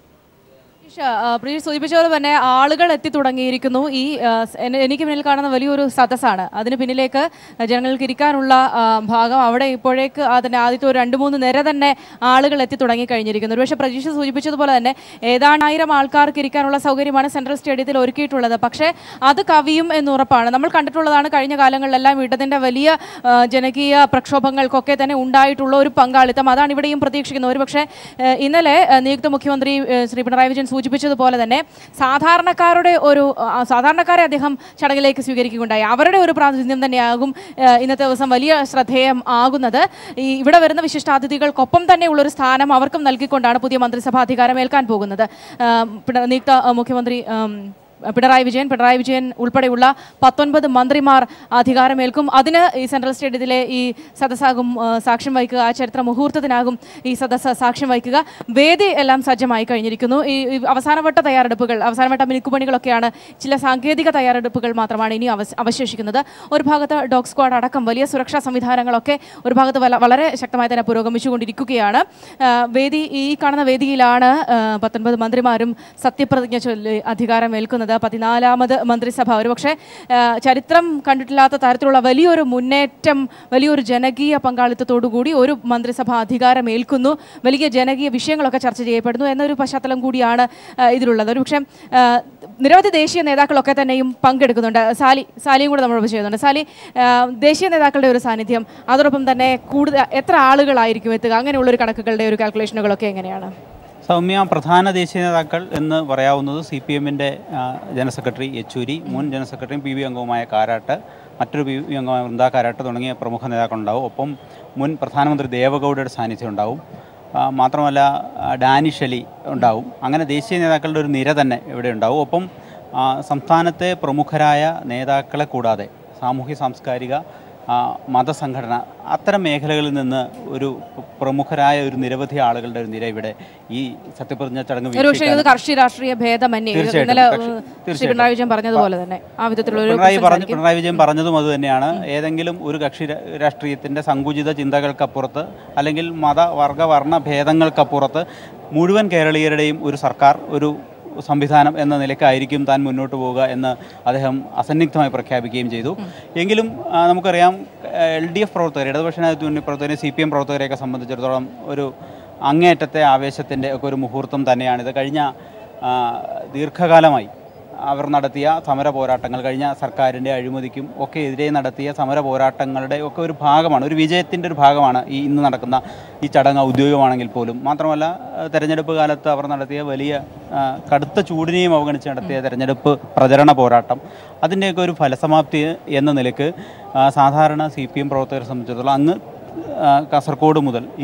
പ്രീതി സൂചിപ്പിച്ചതുപോലെ തന്നെ ആളുകൾ എത്തി തുടങ്ങിയിരിക്കുന്നു ഈ ആ, സ് എന്നെ- എനിക്ക് മുന്നിൽ കാണുന്ന വലിയൊരു സദസ്സാണ് അതിന് പിന്നിലേക്ക് ജനങ്ങൾക്ക് ഇരിക്കാനുള്ള ആ, ഭാഗം അവിടെ ഇപ്പോഴേക്ക് അതിൻ്റെ ആദ്യത്തെ ഒരു രണ്ട് മൂന്ന് നിര തന്നെ ആളുകൾ എത്തി തുടങ്ങി കഴിഞ്ഞിരിക്കുന്നു ഒരുപക്ഷെ പ്രതീക്ഷ സൂചിപ്പിച്ചതുപോലെ തന്നെ ഏതാണ്ടായിരം ആൾക്കാർക്ക് ഇരിക്കാനുള്ള സൗകര്യമാണ് സെൻട്രൽ സ്റ്റേഡിയത്തിൽ ഒരുക്കിയിട്ടുള്ളത് പക്ഷേ അത് കവിയും എന്ന് ഉറപ്പാണ് നമ്മൾ കണ്ടിട്ടുള്ളതാണ് കഴിഞ്ഞ കാലങ്ങളിലെല്ലാം ഇടതിൻ്റെ വലിയ ആ, ജനകീയ പ്രക്ഷോഭങ്ങൾക്കൊക്കെ തന്നെ ഉണ്ടായിട്ടുള്ള ഒരു പങ്കാളിത്തം അതാണ് ഇവിടെയും പ്രതീക്ഷിക്കുന്നത് ഒരുപക്ഷെ ഏഹ്, ഇന്നലെ ഏഹ്, നിയുക്ത മുഖ്യമന്ത്രി ഏഹ്, ശ്രീ പിണറായി വിജയൻ സൂചിപ്പിച്ചതുപോലെ തന്നെ സാധാരണക്കാരുടെ ഒരു ആ, സാധാരണക്കാരെ അദ്ദേഹം ചടങ്ങിലേക്ക് സ്വീകരിക്കുകയുണ്ടായി അവരുടെ ഒരു പ്രാതിനിധ്യം തന്നെയാകും ഏഹ്, ഇന്നത്തെ ദിവസം വലിയ ശ്രദ്ധേയം ആകുന്നത് ഈ ഇവിടെ വരുന്ന വിശിഷ്ടാതിഥികൾക്കൊപ്പം തന്നെയുള്ളൊരു സ്ഥാനം അവർക്കും നൽകിക്കൊണ്ടാണ് പുതിയ മന്ത്രിസഭ അധികാരമേൽക്കാൻ പോകുന്നത് ഏഹ്, പിണ- നിയുക്ത ഏഹ്, മുഖ്യമന്ത്രി ഏം, പിണറായി വിജയൻ പിണറായി വിജയൻ ഉൾപ്പെടെയുള്ള പത്തൊൻപത് മന്ത്രിമാർ അധികാരമേൽക്കും അതിന് ഈ സെൻട്രൽ സ്റ്റേഡിയത്തിലെ ഈ സദസ്സാകും ആ, സാക്ഷ്യം വഹിക്കുക ആ ചരിത്ര മുഹൂർത്തത്തിനാകും ഈ സദസ്സ് സാക്ഷ്യം വഹിക്കുക വേദി എല്ലാം സജ്ജമായി കഴിഞ്ഞിരിക്കുന്നു ഈ ഈ അവസാനവട്ട തയ്യാറെടുപ്പുകൾ അവസാനവട്ട മിനുക്കുപണികളൊക്കെയാണ് ചില സാങ്കേതിക തയ്യാറെടുപ്പുകൾ മാത്രമാണ് ഇനി അവശ- അവശേഷിക്കുന്നത് ഒരു ഭാഗത്ത് ഡോഗ് സ്ക്വാഡ് അടക്കം വലിയ സുരക്ഷാ സംവിധാനങ്ങളൊക്കെ ഒരു ഭാഗത്ത് വല- വളരെ ശക്തമായി തന്നെ പുരോഗമിച്ചുകൊണ്ടിരിക്കുകയാണ് ആ, വേദി ഈ കാണുന്ന വേദിയിലാണ് ആ, പത്തൊൻപത് മന്ത്രിമാരും സത്യപ്രതിജ്ഞ ചൊല്ലി അധികാരമേൽക്കുന്നത് പതിനാലാമത് മന്ത്രിസഭ ഒരുപക്ഷെ ആ, ചരിത്രം കണ്ടിട്ടില്ലാത്ത തരത്തിലുള്ള വലിയൊരു മുന്നേറ്റം വലിയൊരു ജനകീയ പങ്കാളിത്തത്തോടുകൂടി ഒരു മന്ത്രിസഭ അധികാരമേൽക്കുന്നു വലിയ ജനകീയ വിഷയങ്ങളൊക്കെ ചർച്ച ചെയ്യപ്പെടുന്നു എന്നൊരു പശ്ചാത്തലം കൂടിയാണ് ആ, ഇതിലുള്ളത് ഒരുപക്ഷെ ആ, നിരവധി ദേശീയ നേതാക്കളൊക്കെ തന്നെയും പങ്കെടുക്കുന്നുണ്ട് സാലി സാലിയും കൂടെ നമ്മൾ ചെയ്യുന്നുണ്ട് സാലി ആ, ദേശീയ നേതാക്കളുടെ ഒരു സാന്നിധ്യം അതോടൊപ്പം തന്നെ കൂടുതൽ എത്ര ആളുകളായിരിക്കും എത്തുക അങ്ങനെയുള്ളൊരു കണക്കുകളുടെ ഒരു കാൽക്കുലേഷനുകളൊക്കെ എങ്ങനെയാണ് സൗമ്യ പ്രധാന ദേശീയ നേതാക്കൾ എന്ന് പറയാവുന്നത് സി പി എമ്മിൻ്റെ ജനറൽ സെക്രട്ടറി യെച്ചൂരി മുൻ ജനറൽ സെക്രട്ടറിയും പി വി അംഗവുമായ കാരാട്ട് മറ്റൊരു പി വി അംഗമായ വൃന്ദ കാരാട്ട് തുടങ്ങിയ പ്രമുഖ നേതാക്കളുണ്ടാവും ഒപ്പം മുൻ പ്രധാനമന്ത്രി ദേവഗൗഡയുടെ സാന്നിധ്യം ഉണ്ടാവും ആ, മാത്രമല്ല ആ, ഡാനിഷ് അലി ഉണ്ടാവും അങ്ങനെ ദേശീയ നേതാക്കളുടെ ഒരു നിര തന്നെ ഇവിടെ ഉണ്ടാവും ഒപ്പം ആ, സംസ്ഥാനത്തെ പ്രമുഖരായ നേതാക്കളെ കൂടാതെ സാമൂഹ്യ സാംസ്കാരിക ആ, മതസംഘടന അത്തരം മേഖലകളിൽ നിന്ന് ഒരു പ്രമുഖരായ ഒരു നിരവധി ആളുകളുടെ ഒരു നിര ഇവിടെ ഈ സത്യപ്രതിജ്ഞ ചടങ്ങ് ഒരുപക്ഷെ ഇത് വീക്ഷിക്കാൻ കക്ഷി രാഷ്ട്രീയ ഭേദമന്യേ തീർച്ചയായിട്ടും, ഇന്നലെ കക്ഷി- ഏഹ്, ശ്രീ തീർച്ചയായിട്ടും. പിണറായി വിജയൻ പറഞ്ഞതുപോലെ തന്നെ ആ വിധത്തിലുള്ള ഒരു പിണറായി presence പറഞ്ഞു ആയിരിക്കും. പിണറായി വിജയൻ പറഞ്ഞതും അത് തന്നെയാണ് ഏതെങ്കിലും ഒരു കക്ഷി രാ- രാഷ്ട്രീയത്തിന്റെ സങ്കുചിത ചിന്തകൾക്കപ്പുറത്ത് അല്ലെങ്കിൽ മത വർഗ വർണ്ണ ഭേദങ്ങൾക്കപ്പുറത്ത് മുഴുവൻ കേരളീയരുടെയും ഒരു സർക്കാർ ഒരു സംവിധാനം എന്ന നിലയ്ക്കായിരിക്കും താൻ മുന്നോട്ട് പോവുക എന്ന് അദ്ദേഹം അസന്നിഗ്ധമായി പ്രഖ്യാപിക്കുകയും ചെയ്തു എങ്കിലും ആ, നമുക്കറിയാം എൽ ഡി എഫ് പ്രവർത്തകർ ഇടതുപക്ഷ മുന്നണി പ്രവർത്തകരെ സി പി എം പ്രവർത്തകരെയൊക്കെ സംബന്ധിച്ചിടത്തോളം ഒരു അങ്ങേയറ്റത്തെ ആവേശത്തിൻ്റെ ഒക്കെ ഒരു മുഹൂർത്തം തന്നെയാണിത് കഴിഞ്ഞ ആ, ദീർഘകാലമായി അവർ നടത്തിയ സമര പോരാട്ടങ്ങൾ കഴിഞ്ഞ സർക്കാരിൻ്റെ അഴിമതിക്കും ഒക്കെ എതിരെ നടത്തിയ സമര പോരാട്ടങ്ങളുടെ ഒക്കെ ഒരു ഭാഗമാണ് ഒരു വിജയത്തിൻ്റെ ഒരു ഭാഗമാണ് ഈ ഇന്ന് നടക്കുന്ന ഈ ചടങ്ങ് ഔദ്യോഗികമാണെങ്കിൽ പോലും മാത്രമല്ല ആ, തെരഞ്ഞെടുപ്പ് കാലത്ത് അവർ നടത്തിയ വലിയ ആ, കടുത്ത ചൂടിനെയും അവഗണിച്ച് നടത്തിയ തെരഞ്ഞെടുപ്പ് പ്രചരണ പോരാട്ടം അതിൻ്റെയൊക്കെ ഒരു ഫലസമാപ്തി എന്ന നിലയ്ക്ക് ആ, സാധാരണ സി പി എം പ്രവർത്തകരെ സംബന്ധിച്ചിടത്തോളം അങ്ങ് ആ, കാസർഗോഡ് മുതൽ ഇങ്ങ് വരെ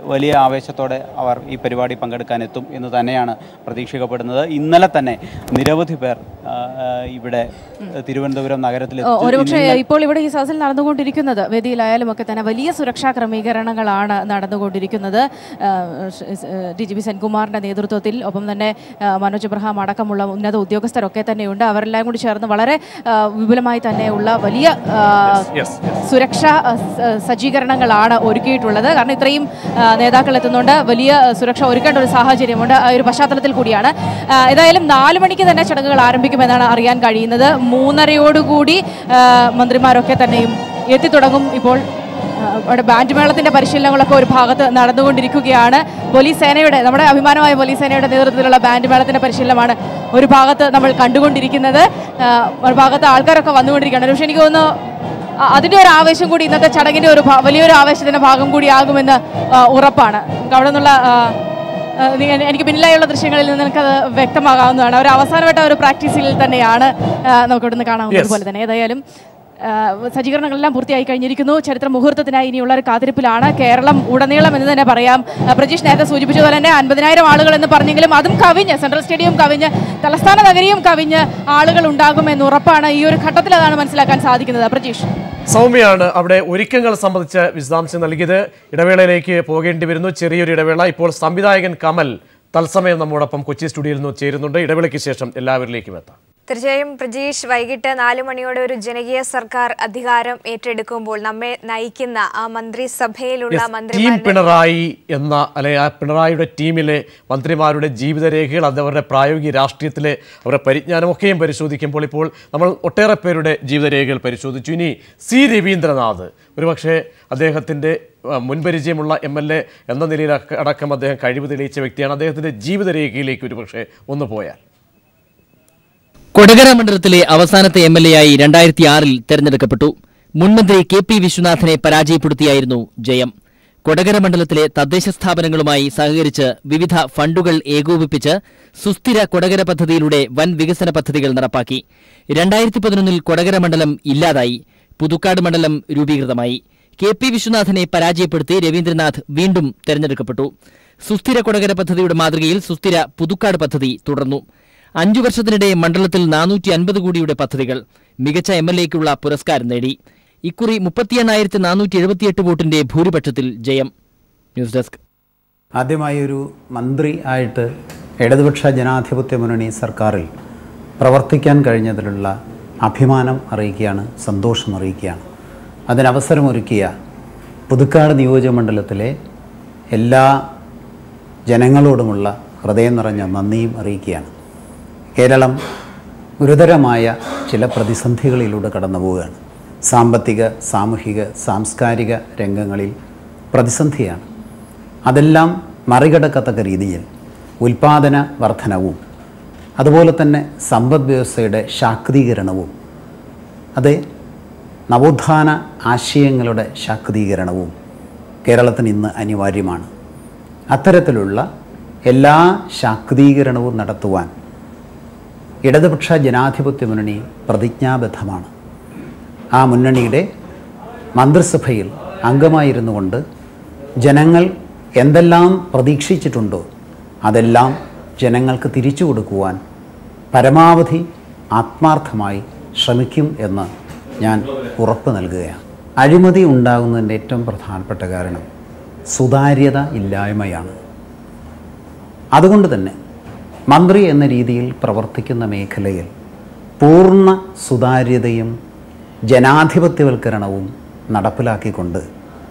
വലിയ ആവേശത്തോടെ അവർ ഈ പരിപാടി പങ്കെടുക്കാൻ എത്തും എന്ന് തന്നെയാണ് പ്രതീക്ഷിക്കപ്പെടുന്നത് ഇന്നലെ തന്നെ നിരവധി പേർ ആ, ആ, ഇവിടെ തിരുവനന്തപുരം നഗരത്തിൽ ഓ, ഒരുപക്ഷെ ഇപ്പോൾ ഇവിടെ ഈ സദസ്സിൽ നടന്നുകൊണ്ടിരിക്കുന്നത് വേദിയിലായാലും ഒക്കെ തന്നെ വലിയ സുരക്ഷാ ക്രമീകരണങ്ങളാണ് നടന്നുകൊണ്ടിരിക്കുന്നത് ഡി ജി പി സെൻകുമാറിന്റെ നേതൃത്വത്തിൽ ഒപ്പം തന്നെ ആ, മനോജ് എബ്രഹാം അടക്കമുള്ള ഉന്നത ഉദ്യോഗസ്ഥരൊക്കെ തന്നെയുണ്ട് അവരെല്ലാം കൂടി ചേർന്ന് വളരെ ആ, വിപുലമായി തന്നെയുള്ള വലിയ ആ, yes, സുരക്ഷാ ആ, സ- സജ്ജീകരണങ്ങളാണ് ഒരുക്കിയിട്ടുള്ളത് കാരണം ഇത്രയും ആ, നേതാക്കൾ എത്തുന്നുണ്ട് വലിയ സുരക്ഷ ഒരുക്കേണ്ട ഒരു സാഹചര്യമുണ്ട് ആ ഒരു പശ്ചാത്തലത്തിൽ കൂടിയാണ് ആ, ഏതായാലും നാല് മണിക്ക് തന്നെ ചടങ്ങുകൾ ആരംഭിക്കുമെന്നാണ് അറിയാൻ കഴിയുന്നത് മൂന്നരയോടുകൂടി ആ, മന്ത്രിമാരൊക്കെ തന്നെയും എത്തിത്തുടങ്ങും ഇപ്പോൾ ആ, അവിടെ ബാൻഡ് മേളത്തിന്റെ പരിശീലനങ്ങളൊക്കെ ഒരു ഭാഗത്ത് നടന്നുകൊണ്ടിരിക്കുകയാണ് പോലീസ് സേനയുടെ നമ്മുടെ അഭിമാനമായ പോലീസ് സേനയുടെ നേതൃത്വത്തിലുള്ള ബാൻഡ് മേളത്തിന്റെ പരിശീലനമാണ് ഒരു ഭാഗത്ത് നമ്മൾ കണ്ടുകൊണ്ടിരിക്കുന്നത് ആ, ഒരു ഭാഗത്ത് ആൾക്കാരൊക്കെ വന്നുകൊണ്ടിരിക്കുകയാണ് പക്ഷേ എനിക്ക് തോന്നുന്നു ആ, അതിന്റെ ഒരു ആവേശം കൂടി ഇന്നത്തെ ചടങ്ങിന്റെ ഒരു ഭാ- വലിയൊരു ആവേശത്തിന്റെ ഭാഗം കൂടിയാകുമെന്ന് ആ, ഉറപ്പാണ് നമുക്ക് അവിടെ നിന്നുള്ള ആ, ആ, നി- എനിക്ക് പിന്നിലായുള്ള ദൃശ്യങ്ങളിൽ നിന്ന് നിനക്കത് വ്യക്തമാകാവുന്നതാണ് ഒരു അവസാനമായിട്ട് ഒരു പ്രാക്ടീസിൽ തന്നെയാണ് ആ, നമുക്ക് ഇവിടുന്ന് കാണാവുന്നത് പോലെ തന്നെ ഏതായാലും ആ, സജ്ജീകരണങ്ങളെല്ലാം പൂർത്തിയായി കഴിഞ്ഞിരിക്കുന്നു ചരിത്ര മുഹൂർത്തത്തിനായി ഇനിയുള്ള ഒരു കാത്തിരിപ്പിലാണ് കേരളം ഉടനീളം എന്ന് തന്നെ പറയാം ആ, പ്രജീഷ് നേരത്തെ സൂചിപ്പിച്ചതുപോലെ തന്നെ അൻപതിനായിരം ആളുകൾ എന്ന് പറഞ്ഞെങ്കിലും അതും കവിഞ്ഞ് സെൻട്രൽ സ്റ്റേഡിയം കവിഞ്ഞ് തലസ്ഥാന നഗരിയും കവിഞ്ഞ് ആളുകൾ ഉണ്ടാകുമെന്ന് ഉറപ്പാണ് ഈ ഒരു ഘട്ടത്തിൽ അതാണ് മനസ്സിലാക്കാൻ സാധിക്കുന്നത് പ്രജീഷ് സൗമ്യയാണ് അവിടെ ഒരുക്കങ്ങൾ സംബന്ധിച്ച വിശദാംശം നൽകിയത് ഇടവേളയിലേക്ക് പോകേണ്ടി വരുന്നു ചെറിയൊരു ഇടവേള ഇപ്പോൾ സംവിധായകൻ കമൽ തത്സമയം നമ്മോടൊപ്പം കൊച്ചി സ്റ്റുഡിയോയിൽ നിന്ന് ചേരുന്നുണ്ട് ഇടവേളയ്ക്ക് ശേഷം എല്ലാവരിലേക്കും എത്താം തീർച്ചയായും പ്രജീഷ് വൈകിട്ട് നാലു മണിയോടെ ഒരു ജനകീയ സർക്കാർ അധികാരം ഏറ്റെടുക്കുമ്പോൾ നമ്മെ നയിക്കുന്ന ആ മന്ത്രിസഭയിലുള്ള ടീം മന്ത്രിമാരുടെ പിണറായി എന്ന അല്ലെ ആ പിണറായിയുടെ ടീമിലെ മന്ത്രിമാരുടെ ജീവിതരേഖകൾ അത് അവരുടെ പ്രായോഗിക രാഷ്ട്രീയത്തിലെ അവരുടെ പരിജ്ഞാനമൊക്കെയും പരിശോധിക്കുമ്പോൾ ഇപ്പോൾ നമ്മൾ ഒട്ടേറെ പേരുടെ ജീവിതരേഖകൾ പരിശോധിച്ചു ഇനി സി രവീന്ദ്രനാഥ് ഒരുപക്ഷെ അദ്ദേഹത്തിൻ്റെ ആ, മുൻപരിചയമുള്ള എം എൽ എ എന്ന നിലയിൽ അക്ക- അടക്കം അദ്ദേഹം കഴിവ് തെളിയിച്ച വ്യക്തിയാണ് അദ്ദേഹത്തിൻ്റെ ജീവിതരേഖയിലേക്ക് ഒരുപക്ഷെ ഒന്ന് പോയാൽ കൊടകര മണ്ഡലത്തിലെ അവസാനത്തെ എം എൽ എ ആയി രണ്ടായിരത്തി ആറിൽ തെരഞ്ഞെടുക്കപ്പെട്ടു മുൻമന്ത്രി കെ പി വിശ്വനാഥനെ പരാജയപ്പെടുത്തിയായിരുന്നു ജയം കൊടകര മണ്ഡലത്തിലെ തദ്ദേശ സ്ഥാപനങ്ങളുമായി സഹകരിച്ച് വിവിധ ഫണ്ടുകൾ ഏകോപിപ്പിച്ച് സുസ്ഥിര കൊടകര പദ്ധതിയിലൂടെ വൻ വികസന പദ്ധതികൾ നടപ്പാക്കി രണ്ടായിരത്തി പതിനൊന്നിൽ കൊടകര മണ്ഡലം ഇല്ലാതായി പുതുക്കാട് മണ്ഡലം രൂപീകൃതമായി കെ പി വിശ്വനാഥനെ പരാജയപ്പെടുത്തി രവീന്ദ്രനാഥ് വീണ്ടും തെരഞ്ഞെടുക്കപ്പെട്ടു സുസ്ഥിര കൊടകര പദ്ധതിയുടെ മാതൃകയിൽ സുസ്ഥിര പുതുക്കാട് പദ്ധതി തുടർന്നു അഞ്ചു വർഷത്തിനിടെ മണ്ഡലത്തിൽ നാനൂറ്റി അൻപത് കോടിയുടെ പദ്ധതികൾ മികച്ച എം എൽ എക്കുള്ള പുരസ്കാരം നേടി ഇക്കുറി മുപ്പത്തിയെണ്ണായിരത്തി നാനൂറ്റി എഴുപത്തിയെട്ട് വോട്ടിന്റെ ഭൂരിപക്ഷത്തിൽ ജയം ന്യൂസ് ഡെസ്ക് ആദ്യമായി ഒരു മന്ത്രി ആയിട്ട് ഇടതുപക്ഷ ജനാധിപത്യ മുന്നണി സർക്കാരിൽ പ്രവർത്തിക്കാൻ കഴിഞ്ഞതിലുള്ള അഭിമാനം അറിയിക്കുകയാണ് സന്തോഷം അറിയിക്കുകയാണ് അതിനവസരമൊരുക്കിയ പുതുക്കാട് നിയോജകമണ്ഡലത്തിലെ എല്ലാ ജനങ്ങളോടുമുള്ള ഹൃദയം നിറഞ്ഞ നന്ദിയും അറിയിക്കുകയാണ് കേരളം ഗുരുതരമായ ചില പ്രതിസന്ധികളിലൂടെ കടന്നു പോവുകയാണ് സാമ്പത്തിക സാമൂഹിക സാംസ്കാരിക രംഗങ്ങളിൽ പ്രതിസന്ധിയാണ് അതെല്ലാം മറികടക്കത്തക്ക രീതിയിൽ ഉൽപാദന വർധനവും അതുപോലെ തന്നെ സമ്പദ് വ്യവസ്ഥയുടെ ശാക്തീകരണവും അത് നവോത്ഥാന ആശയങ്ങളുടെ ശാക്തീകരണവും കേരളത്തിന് ഇന്ന് അനിവാര്യമാണ് അത്തരത്തിലുള്ള എല്ലാ ശാക്തീകരണവും നടത്തുവാൻ ഇടതുപക്ഷ ജനാധിപത്യ മുന്നണി പ്രതിജ്ഞാബദ്ധമാണ് ആ മുന്നണിയുടെ മന്ത്രിസഭയിൽ അംഗമായിരുന്നു കൊണ്ട് ജനങ്ങൾ എന്തെല്ലാം പ്രതീക്ഷിച്ചിട്ടുണ്ടോ അതെല്ലാം ജനങ്ങൾക്ക് തിരിച്ചു കൊടുക്കുവാൻ പരമാവധി ആത്മാർത്ഥമായി ശ്രമിക്കും എന്ന് ഞാൻ ഉറപ്പ് നൽകുകയാണ് അഴിമതി ഉണ്ടാകുന്നതിൻ്റെ ഏറ്റവും പ്രധാനപ്പെട്ട കാരണം സുതാര്യത ഇല്ലായ്മയാണ് അതുകൊണ്ട് തന്നെ മന്ത്രി എന്ന രീതിയിൽ പ്രവർത്തിക്കുന്ന മേഖലയിൽ പൂർണ്ണ സുതാര്യതയും ജനാധിപത്യവൽക്കരണവും നടപ്പിലാക്കിക്കൊണ്ട്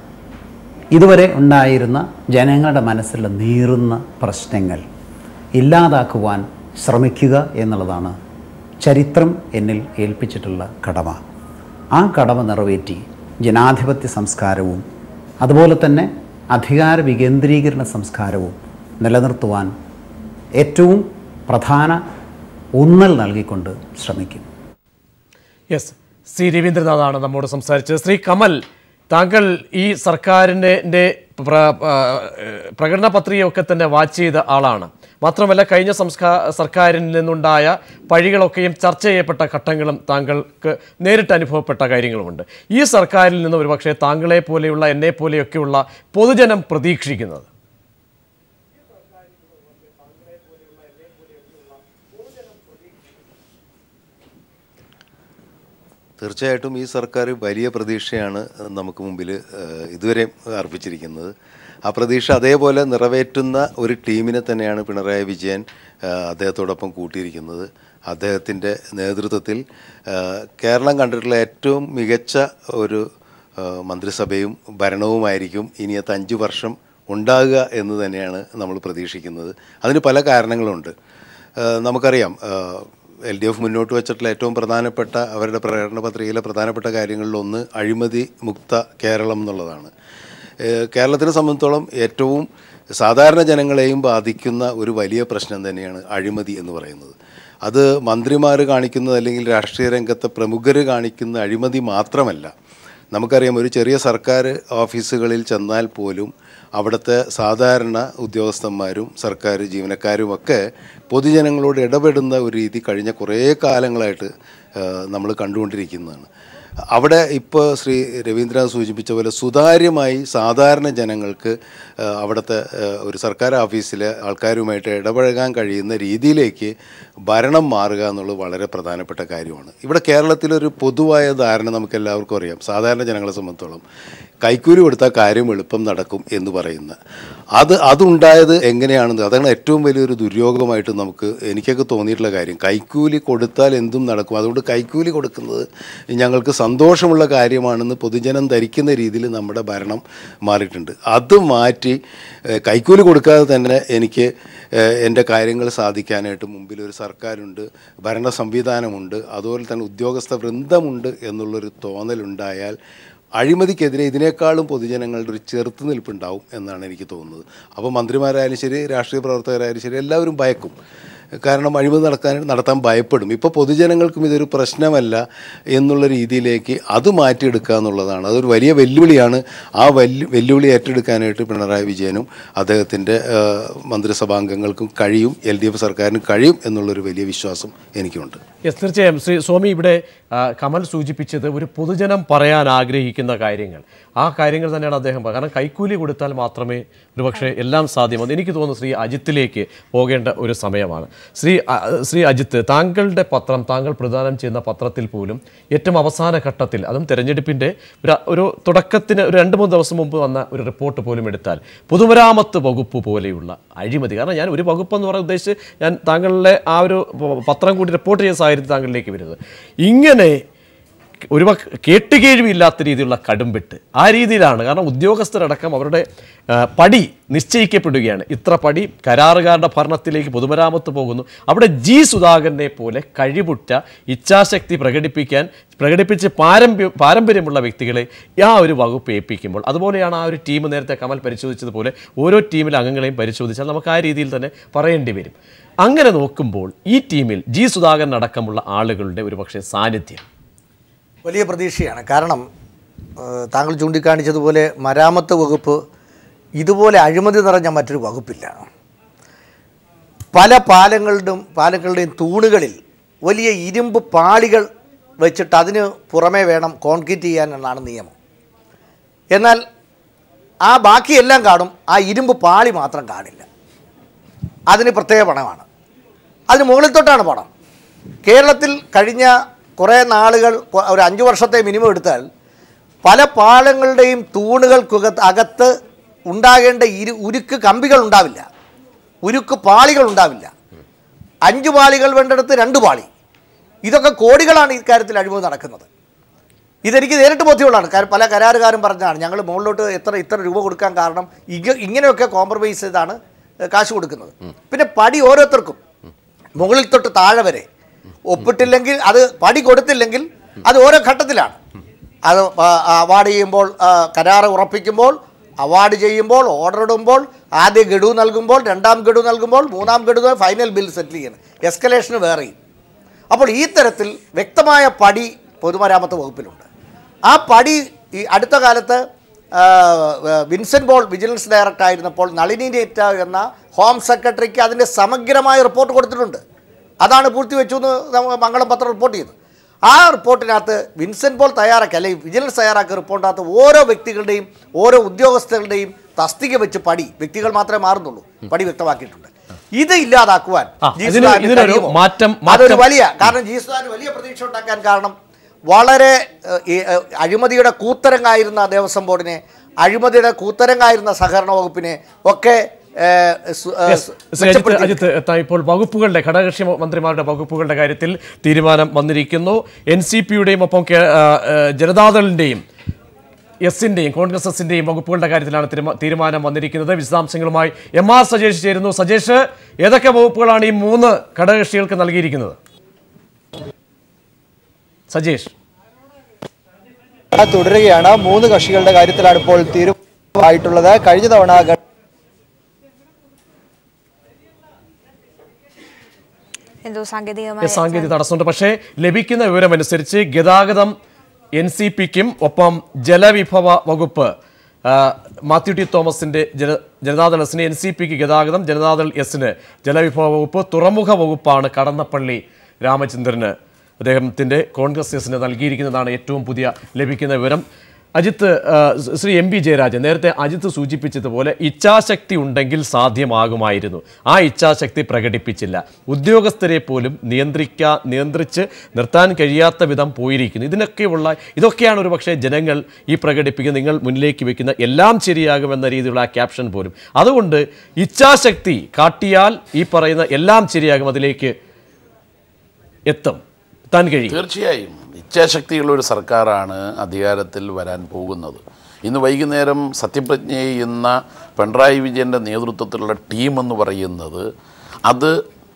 ഇതുവരെ ഉണ്ടായിരുന്ന ജനങ്ങളുടെ മനസ്സിലുള്ള നീറുന്ന പ്രശ്നങ്ങൾ ഇല്ലാതാക്കുവാൻ ശ്രമിക്കുക എന്നുള്ളതാണ് ചരിത്രം എന്നിൽ ഏൽപ്പിച്ചിട്ടുള്ള കടമ ആ കടമ നിറവേറ്റി ജനാധിപത്യ സംസ്കാരവും അതുപോലെ തന്നെ അധികാര വികേന്ദ്രീകരണ സംസ്കാരവും നിലനിർത്തുവാൻ ഏറ്റവും പ്രധാന ഊന്നൽ നൽകിക്കൊണ്ട് ശ്രമിക്കും യെസ് സി രവീന്ദ്രനാഥാണ് നമ്മോട് സംസാരിച്ചത് ശ്രീ കമൽ താങ്കൾ ഈ സർക്കാരിൻ്റെ ൻ്റെ പ്ര- ആ, ഏഹ് പ്രകടന പത്രികയൊക്കെ തന്നെ വാച്ച് ചെയ്ത ആളാണ് മാത്രമല്ല കഴിഞ്ഞ സംസ്കാ സർക്കാരിൽ നിന്നുണ്ടായ പഴികളൊക്കെയും ചർച്ച ചെയ്യപ്പെട്ട ഘട്ടങ്ങളും താങ്കൾക്ക് നേരിട്ട് അനുഭവപ്പെട്ട കാര്യങ്ങളുമുണ്ട് ഈ സർക്കാരിൽ നിന്ന് ഒരുപക്ഷെ താങ്കളെ പോലെയുള്ള എന്നെ പോലെയൊക്കെയുള്ള പൊതുജനം പ്രതീക്ഷിക്കുന്നത് തീർച്ചയായിട്ടും ഈ സർക്കാർ വലിയ പ്രതീക്ഷയാണ് നമുക്ക് മുമ്പിൽ ഏഹ്, ഇതുവരെ അർപ്പിച്ചിരിക്കുന്നത് ആ പ്രതീക്ഷ അതേപോലെ നിറവേറ്റുന്ന ഒരു ടീമിനെ തന്നെയാണ് പിണറായി വിജയൻ ഏഹ്, അദ്ദേഹത്തോടൊപ്പം കൂട്ടിയിരിക്കുന്നത് അദ്ദേഹത്തിൻ്റെ നേതൃത്വത്തിൽ ഏഹ്, കേരളം കണ്ടിട്ടുള്ള ഏറ്റവും മികച്ച ഒരു ഏഹ്, മന്ത്രിസഭയും ഭരണവുമായിരിക്കും ഇനിയത്തെ അഞ്ച് വർഷം ഉണ്ടാകുക എന്ന് തന്നെയാണ് നമ്മൾ പ്രതീക്ഷിക്കുന്നത് അതിന് പല കാരണങ്ങളുണ്ട് ഏഹ്, നമുക്കറിയാം എൽ ഡി എഫ് മുന്നോട്ട് വെച്ചിട്ടുള്ള ഏറ്റവും പ്രധാനപ്പെട്ട അവരുടെ പ്രകടന പത്രികയിലെ പ്രധാനപ്പെട്ട കാര്യങ്ങളിലൊന്ന് അഴിമതി മുക്ത കേരളം എന്നുള്ളതാണ് ഏഹ് കേരളത്തിനെ സംബന്ധിച്ചോളം ഏറ്റവും സാധാരണ ജനങ്ങളെയും ബാധിക്കുന്ന ഒരു വലിയ പ്രശ്നം തന്നെയാണ് അഴിമതി എന്ന് പറയുന്നത് അത് മന്ത്രിമാർ കാണിക്കുന്നത് അല്ലെങ്കിൽ രാഷ്ട്രീയ രംഗത്തെ പ്രമുഖർ കാണിക്കുന്ന അഴിമതി മാത്രമല്ല നമുക്കറിയാം ഒരു ചെറിയ സർക്കാർ ഓഫീസുകളിൽ ചെന്നാൽ പോലും അവിടുത്തെ സാധാരണ ഉദ്യോഗസ്ഥന്മാരും സർക്കാർ ജീവനക്കാരുമൊക്കെ പൊതുജനങ്ങളോട് ഇടപെടുന്ന ഒരു രീതി കഴിഞ്ഞ കുറേ കാലങ്ങളായിട്ട് നമ്മൾ കണ്ടുകൊണ്ടിരിക്കുന്നതാണ് അവിടെ ഇപ്പോൾ ശ്രീ രവീന്ദ്രൻ സൂചിപ്പിച്ച പോലെ സുതാര്യമായി സാധാരണ ജനങ്ങൾക്ക് ആ, അവിടുത്തെ ആ, ഒരു സർക്കാർ ഓഫീസിലെ ആൾക്കാരുമായിട്ട് ഇടപഴകാൻ കഴിയുന്ന രീതിയിലേക്ക് ഭരണം മാറുക എന്നുള്ളത് വളരെ പ്രധാനപ്പെട്ട കാര്യമാണ് ഇവിടെ കേരളത്തിലൊരു പൊതുവായ ധാരണ നമുക്ക് എല്ലാവർക്കും അറിയാം സാധാരണ ജനങ്ങളെ സംബന്ധിച്ചോളം കൈക്കൂലി കൊടുത്താൽ കാര്യം എളുപ്പം നടക്കും എന്ന് പറയുന്ന അത് അതുണ്ടായത് എങ്ങനെയാണെന്ന് അതാണ് ഏറ്റവും വലിയൊരു ദുര്യോഗമായിട്ട് നമുക്ക് എനിക്കൊക്കെ തോന്നിയിട്ടുള്ള കാര്യം കൈക്കൂലി കൊടുത്താൽ എന്തും നടക്കും അതുകൊണ്ട് കൈക്കൂലി കൊടുക്കുന്നത് ഞങ്ങൾക്ക് സന്തോഷമുള്ള കാര്യമാണെന്ന് പൊതുജനം ധരിക്കുന്ന രീതിയിൽ നമ്മുടെ ഭരണം മാറിയിട്ടുണ്ട് അത് മാറ്റി ഏഹ്, കൈക്കൂലി കൊടുക്കാതെ തന്നെ എനിക്ക് ഏഹ്, എൻ്റെ കാര്യങ്ങൾ സാധിക്കാനായിട്ട് മുമ്പിൽ ഒരു സർക്കാരുണ്ട് ഭരണ സംവിധാനമുണ്ട് അതുപോലെ തന്നെ ഉദ്യോഗസ്ഥ വൃന്ദമുണ്ട് എന്നുള്ളൊരു തോന്നലുണ്ടായാൽ അഴിമതിക്കെതിരെ ഇതിനേക്കാളും പൊതുജനങ്ങളുടെ ഒരു ചെറുത്തുനിൽപ്പുണ്ടാവും എന്നാണ് എനിക്ക് തോന്നുന്നത് അപ്പോൾ മന്ത്രിമാരായാലും ശരി രാഷ്ട്രീയ പ്രവർത്തകരായാലും ശരി എല്ലാവരും ഭയക്കും കാരണം അഴിമതി നടത്താൻ നടത്താൻ ഭയപ്പെടും ഇപ്പോൾ പൊതുജനങ്ങൾക്കും ഇതൊരു പ്രശ്നമല്ല എന്നുള്ള രീതിയിലേക്ക് അത് മാറ്റിയെടുക്കുക എന്നുള്ളതാണ് അതൊരു വലിയ വെല്ലുവിളിയാണ് ആ വെല്ലു വെല്ലുവിളി ഏറ്റെടുക്കാനായിട്ട് പിണറായി വിജയനും അദ്ദേഹത്തിൻ്റെ മന്ത്രിസഭാംഗങ്ങൾക്കും കഴിയും എൽ ഡി എഫ് സർക്കാരിനും കഴിയും എന്നുള്ളൊരു വലിയ വിശ്വാസം എനിക്കുണ്ട് യെസ് തീർച്ചയായും ശ്രീ സ്വാമി ഇവിടെ ആ, കമൽ സൂചിപ്പിച്ചത് ഒരു പൊതുജനം പറയാൻ ആഗ്രഹിക്കുന്ന കാര്യങ്ങൾ ആ കാര്യങ്ങൾ തന്നെയാണ് അദ്ദേഹം പറഞ്ഞത് കാരണം കൈക്കൂലി കൊടുത്താൽ മാത്രമേ ഒരുപക്ഷെ എല്ലാം സാധ്യമാകും എനിക്ക് തോന്നുന്നു ശ്രീ അജിത്തിലേക്ക് പോകേണ്ട ഒരു സമയമാണ് ശ്രീ അ, ശ്രീ അജിത്ത് താങ്കളുടെ പത്രം താങ്കൾ പ്രദാനം ചെയ്യുന്ന പത്രത്തിൽ പോലും ഏറ്റവും അവസാന ഘട്ടത്തിൽ അതും തെരഞ്ഞെടുപ്പിൻ്റെ ഒരു ഒരു തുടക്കത്തിന് ഒരു രണ്ട് മൂന്ന് ദിവസം മുമ്പ് വന്ന ഒരു റിപ്പോർട്ട് പോലും എടുത്താൽ പൊതുമരാമത്ത് വകുപ്പ് പോലെയുള്ള അഴിമതി കാരണം ഞാൻ ഒരു വകുപ്പ് എന്ന് പറയുന്ന ഉദ്ദേശിച്ച് ഞാൻ താങ്കളുടെ ആ ഒരു പ- പത്രം കൂടി റിപ്പോർട്ട് ചെയ്യുന്ന സാഹചര്യത്തിൽ താങ്കളിലേക്ക് വരുന്നത് ഇങ്ങനെ ഒരു കേട്ടുകേഴ്വിയില്ലാത്ത രീതിയിലുള്ള കടുംപെട്ട് ആ രീതിയിലാണ് കാരണം ഉദ്യോഗസ്ഥരടക്കം അവരുടെ ആ, പടി നിശ്ചയിക്കപ്പെടുകയാണ് ഇത്ര പടി കരാറുകാരുടെ ഭരണത്തിലേക്ക് പൊതുമരാമത്ത് പോകുന്നു അവിടെ ജി സുധാകരനെ പോലെ കഴിവുറ്റ ഇച്ഛാശക്തി പ്രകടിപ്പിക്കാൻ പ്രകടിപ്പിച്ച് പാരമ്പര്യ പാരമ്പര്യമുള്ള വ്യക്തികളെ ആ ഒരു വകുപ്പ് ഏൽപ്പിക്കുമ്പോൾ അതുപോലെയാണ് ആ ഒരു ടീം നേരത്തെ കമൽ പരിശോധിച്ചതുപോലെ ഓരോ ടീമിലെ അംഗങ്ങളെയും പരിശോധിച്ചാൽ നമുക്ക് ആ രീതിയിൽ തന്നെ പറയേണ്ടി വരും അങ്ങനെ നോക്കുമ്പോൾ ഈ ടീമിൽ ജി സുധാകരൻ അടക്കമുള്ള ആളുകളുടെ ഒരു പക്ഷേ സാന്നിധ്യം വലിയ പ്രതീക്ഷയാണ് കാരണം ഏഹ്, താങ്കൾ ചൂണ്ടിക്കാണിച്ചതുപോലെ മരാമത്ത് വകുപ്പ് ഇതുപോലെ അഴിമതി നിറഞ്ഞ മറ്റൊരു വകുപ്പില്ല പല പാലങ്ങളുടെയും പാലങ്ങളുടെയും തൂണുകളിൽ വലിയ ഇരുമ്പ് പാളികൾ വെച്ചിട്ട് അതിന് പുറമേ വേണം കോൺക്രീറ്റ് ചെയ്യാൻ എന്നാണ് നിയമം എന്നാൽ ആ ബാക്കിയെല്ലാം കാണും ആ ഇരുമ്പ് പാളി മാത്രം കാണില്ല അതിന് പ്രത്യേക പണമാണ് അതിന് മുകളിൽ തൊട്ടാണ് പണം കേരളത്തിൽ കഴിഞ്ഞ കുറേ നാളുകൾ കൊ- ഒരു അഞ്ച് വർഷത്തെ മിനിമം എടുത്താൽ പല പാലങ്ങളുടെയും തൂണുകൾക്കകത്ത് അകത്ത് ഉണ്ടാകേണ്ട ഇരു ഉരുക്ക് കമ്പികൾ ഉണ്ടാവില്ല ഉരുക്ക് പാളികൾ ഉണ്ടാവില്ല അഞ്ച് പാളികൾ വേണ്ടിടത്ത് രണ്ട് പാളി ഇതൊക്കെ കോടികളാണ് ഇക്കാര്യത്തിൽ അഴിമതി നടക്കുന്നത് ഇതെനിക്ക് നേരിട്ട് ബോധ്യമുള്ളതാണ് കാരണം പല കരാറുകാരും പറഞ്ഞതാണ് ഞങ്ങൾ മുകളിലോട്ട് എത്ര ഇത്ര രൂപ കൊടുക്കാൻ കാരണം ഇങ്ങ ഇങ്ങനെയൊക്കെ കോംപ്രമൈസ് ചെയ്താണ് ഏഹ്, കാശ് കൊടുക്കുന്നത് പിന്നെ പടി ഓരോരുത്തർക്കും മുകളിൽ തൊട്ട് താഴെ വരെ ഒപ്പിട്ടില്ലെങ്കിൽ അത് പടി കൊടുത്തില്ലെങ്കിൽ അത് ഓരോ ഘട്ടത്തിലാണ് അത് ആ- അവാർഡ് ചെയ്യുമ്പോൾ ആ, കരാറ് ഉറപ്പിക്കുമ്പോൾ അവാർഡ് ചെയ്യുമ്പോൾ ഓർഡർ ഇടുമ്പോൾ ആദ്യ ഗഡു നൽകുമ്പോൾ രണ്ടാം ഗഡു നൽകുമ്പോൾ മൂന്നാം ഗഡു ഫൈനൽ ബിൽ സെറ്റിൽ ചെയ്യുന്നത് എസ്കലേഷന് വേറെയും അപ്പോൾ ഈ തരത്തിൽ വ്യക്തമായ പടി പൊതുമരാമത്ത് വകുപ്പിലുണ്ട് ആ പടി ഈ അടുത്ത കാലത്ത് ആ, വിൻസെന്റ് പോൾ വിജിലൻസ് ഡയറക്ടർ ആയിരുന്നപ്പോൾ നളിനി നേറ്റ എന്ന ഹോം സെക്രട്ടറിക്ക് അതിൻ്റെ സമഗ്രമായ റിപ്പോർട്ട് കൊടുത്തിട്ടുണ്ട് അതാണ് പൂഴ്ത്തിവെച്ചു എന്ന് നമ്മ മംഗളം പത്രം റിപ്പോർട്ട് ചെയ്തു ആ റിപ്പോർട്ടിനകത്ത് വിൻസെന്റ് പോൾ തയ്യാറാക്കി അല്ലെങ്കിൽ വിജിലൻസ് തയ്യാറാക്കിയ റിപ്പോർട്ടിനകത്ത് ഓരോ വ്യക്തികളുടെയും ഓരോ ഉദ്യോഗസ്ഥരുടെയും തസ്തിക വെച്ച് പടി വ്യക്തികൾ മാത്രമേ മാറുന്നുള്ളൂ പടി വ്യക്തമാക്കിയിട്ടുണ്ട് ഇത് ഇല്ലാതാക്കുവാൻ ആ, ജി ഇതിന് സുധാകരന് ഇതിനൊരു കഴിയുമോ? മാറ്റം- അതൊരു മാറ്റം- വലിയ കാരണം ജി സുധാകരന് വലിയ പ്രതീക്ഷ ഉണ്ടാക്കാൻ കാരണം വളരെ ഏഹ്, ഈ, ഏഹ്, അഴിമതിയുടെ കൂത്തരങ്ങായിരുന്ന ദേവസ്വം ബോർഡിനെ അഴിമതിയുടെ കൂത്തരങ്ങായിരുന്ന സഹകരണ വകുപ്പിനെ ഒക്കെ ഏഹ്, സു- ഏഹ്, Yes. ശ്രീ അജിത്ത് മെച്ചപ്പെടുത്തി. അജിത്ത് എത്താം ഇപ്പോൾ വകുപ്പുകളുടെ ഘടകകക്ഷി മന്ത്രിമാരുടെ വകുപ്പുകളുടെ കാര്യത്തിൽ തീരുമാനം വന്നിരിക്കുന്നു എൻ സി പിയുടെയും ഒപ്പം കേ- ആ, ആ, ജനതാദളിന്റെയും എസിന്റെയും കോൺഗ്രസ് എസിന്റെയും വകുപ്പുകളുടെ കാര്യത്തിലാണ് തീരുമാ- തീരുമാനം വന്നിരിക്കുന്നത് വിശദാംശങ്ങളുമായി എം ആർ സജേഷ് ചേരുന്നു സജേഷ് ഏതൊക്കെ വകുപ്പുകളാണ് ഈ മൂന്ന് ഘടകകക്ഷികൾക്ക് നൽകിയിരിക്കുന്നത് സജേഷ് തുടരുകയാണ് മൂന്ന് കക്ഷികളുടെ കാര്യത്തിലാണ് ഇപ്പോൾ തീരുമാനമായിട്ടുള്ളത് കഴിഞ്ഞ തവണ ഗ- എന്തോ ഈ സാങ്കേതികമായ സാങ്കേതിക തടസ്സമുണ്ട് പക്ഷേ ലഭിക്കുന്ന വിവരമനുസരിച്ച് ഗതാഗതം എൻ സി പിക്കും ഒപ്പം ജലവിഭവ വകുപ്പ് ആ, മാത്യു ടി തോമസിന്റെ ജന ജനതാദൾ എസിന് എൻ സി പിക്ക് ഗതാഗതം ജനതാദൾ എസിന് ജലവിഭവ വകുപ്പ് തുറമുഖ വകുപ്പാണ് കടന്നപ്പള്ളി രാമചന്ദ്രന് അദ്ദേഹത്തിന്റെ കോൺഗ്രസ് എസിന് നൽകിയിരിക്കുന്നതാണ് ഏറ്റവും പുതിയ ലഭിക്കുന്ന വിവരം അജിത്ത് ആ, ശ്രീ എം പി ജയരാജൻ നേരത്തെ അജിത്ത് സൂചിപ്പിച്ചതുപോലെ ഇച്ഛാശക്തി ഉണ്ടെങ്കിൽ സാധ്യമാകുമായിരുന്നു ആ ഇച്ഛാശക്തി പ്രകടിപ്പിച്ചില്ല ഉദ്യോഗസ്ഥരെ പോലും നിയന്ത്രിക്കാ നിയന്ത്രിച്ച് നിർത്താൻ കഴിയാത്ത വിധം പോയിരിക്കുന്നു ഇതിനൊക്കെയുള്ള ഇതൊക്കെയാണ് ഒരു പക്ഷേ ജനങ്ങൾ ഈ പ്രകടിപ്പിക്കുന്ന നിങ്ങൾ മുന്നിലേക്ക് വെക്കുന്ന എല്ലാം ശരിയാകുമെന്ന രീതിയിലുള്ള ആ ക്യാപ്ഷൻ പോലും അതുകൊണ്ട് ഇച്ഛാശക്തി കാട്ടിയാൽ ഈ പറയുന്ന എല്ലാം ശരിയാകും അതിലേക്ക് എത്തും താൻ കഴിയും തീർച്ചയായും ഇച്ഛാശക്തിയുള്ള ഒരു സർക്കാരാണ് അധികാരത്തിൽ വരാൻ പോകുന്നത് ഇന്ന് വൈകുന്നേരം സത്യപ്രതിജ്ഞ ചെയ്യുന്ന പിണറായി വിജയൻ്റെ നേതൃത്വത്തിലുള്ള ടീം എന്ന് പറയുന്നത് അത്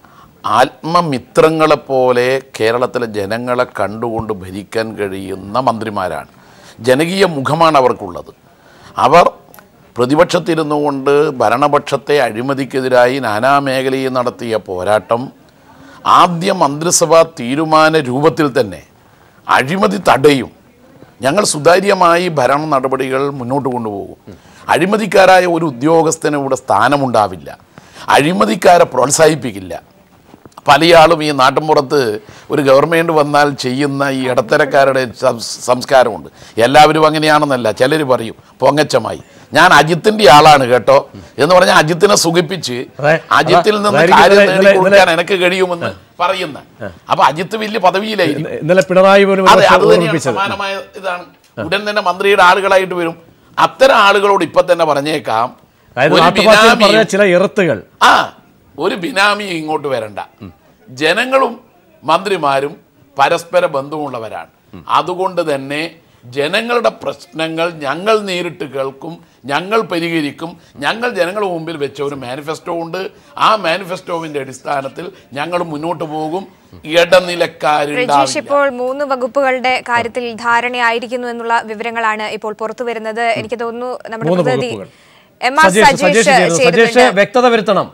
ആത്മമിത്രങ്ങളെപ്പോലെ കേരളത്തിലെ ജനങ്ങളെ കണ്ടുകൊണ്ട് ഭരിക്കാൻ കഴിയുന്ന മന്ത്രിമാരാണ് ജനകീയ മുഖമാണ് അവർക്കുള്ളത് അവർ പ്രതിപക്ഷത്തിരുന്നു കൊണ്ട് ഭരണപക്ഷത്തെ അഴിമതിക്കെതിരായി നാനാമേഖലയിൽ നടത്തിയ പോരാട്ടം ആദ്യ മന്ത്രിസഭാ തീരുമാന രൂപത്തിൽ തന്നെ അഴിമതി തടയും ഞങ്ങൾ സുതാര്യമായി ഭരണ നടപടികൾ മുന്നോട്ട് കൊണ്ടുപോകും അഴിമതിക്കാരായ ഒരു ഉദ്യോഗസ്ഥന് ഇവിടെ സ്ഥാനമുണ്ടാവില്ല അഴിമതിക്കാരെ പ്രോത്സാഹിപ്പിക്കില്ല പലയാളും ഈ നാട്ടിൻപുറത്ത് ഒരു ഗവൺമെൻറ് വന്നാൽ ചെയ്യുന്ന ഈ ഇടത്തരക്കാരുടെ സംസ് സംസ്കാരമുണ്ട് എല്ലാവരും അങ്ങനെയാണെന്നല്ല ചിലർ പറയും പൊങ്ങച്ചമായി ഞാൻ അജിത്തിന്റെ ആളാണ് കേട്ടോ എന്ന് പറഞ്ഞാൽ അജിത്തിനെ സുഖിപ്പിച്ച് അതെ, അജിത്തിൽ നിന്ന് അതായിരിക്കും കാര്യം ഇന്നലെ- നേടി കൊടുക്കാൻ ഇന്നലെ- എനിക്ക് കഴിയുമെന്ന് പറയുന്ന അപ്പൊ അജിത്ത് വലിയ പദവിയിലായിരിക്കും ഇന്നലെ പിണറായി പോലും ഒരു അതെ പക്ഷേ അത് തന്നെയാണ് ഓർമ്മിപ്പിച്ചത് സമാനമായ ഇതാണ് ഉടൻ തന്നെ മന്ത്രിയുടെ ആളുകളായിട്ട് വരും അത്തരം ആളുകളോട് ഇപ്പൊ തന്നെ പറഞ്ഞേക്കാം അതായത് ഒരു നാട്ടുഭാഷയിൽ ബിനാമിയും- പറഞ്ഞ ചില ഇറത്തുകൾ ആ ഒരു ബിനാമി ഇങ്ങോട്ട് വരണ്ട ജനങ്ങളും മന്ത്രിമാരും പരസ്പര ബന്ധമുള്ളവരാണ് അതുകൊണ്ട് തന്നെ ജനങ്ങളുടെ പ്രശ്നങ്ങൾ ഞങ്ങൾ നേരിട്ട് കേൾക്കും ഞങ്ങൾ പരിഹരിക്കും ഞങ്ങൾ ജനങ്ങളുടെ മുമ്പിൽ വെച്ച ഒരു മാനിഫെസ്റ്റോ ഉണ്ട് ആ മാനിഫെസ്റ്റോവിന്റെ അടിസ്ഥാനത്തിൽ ഞങ്ങൾ മുന്നോട്ട് പോകും രജീഷ് ഇടനിലക്കാരുണ്ടാവില്ല ഇപ്പോൾ മൂന്ന് വകുപ്പുകളുടെ കാര്യത്തിൽ ധാരണയായിരിക്കുന്നു എന്നുള്ള വിവരങ്ങളാണ് ഇപ്പോൾ പുറത്തു വരുന്നത് എനിക്ക് തോന്നുന്നു നമ്മുടെ മൂന്ന് പ്രതിനിധി വകുപ്പുകൾ എം ആർ സജേഷ് സജേഷ് സജീഷ് ചേരുന്നു. സജേഷ് ചേരുന്നുണ്ട് വ്യക്തത വരുത്തണം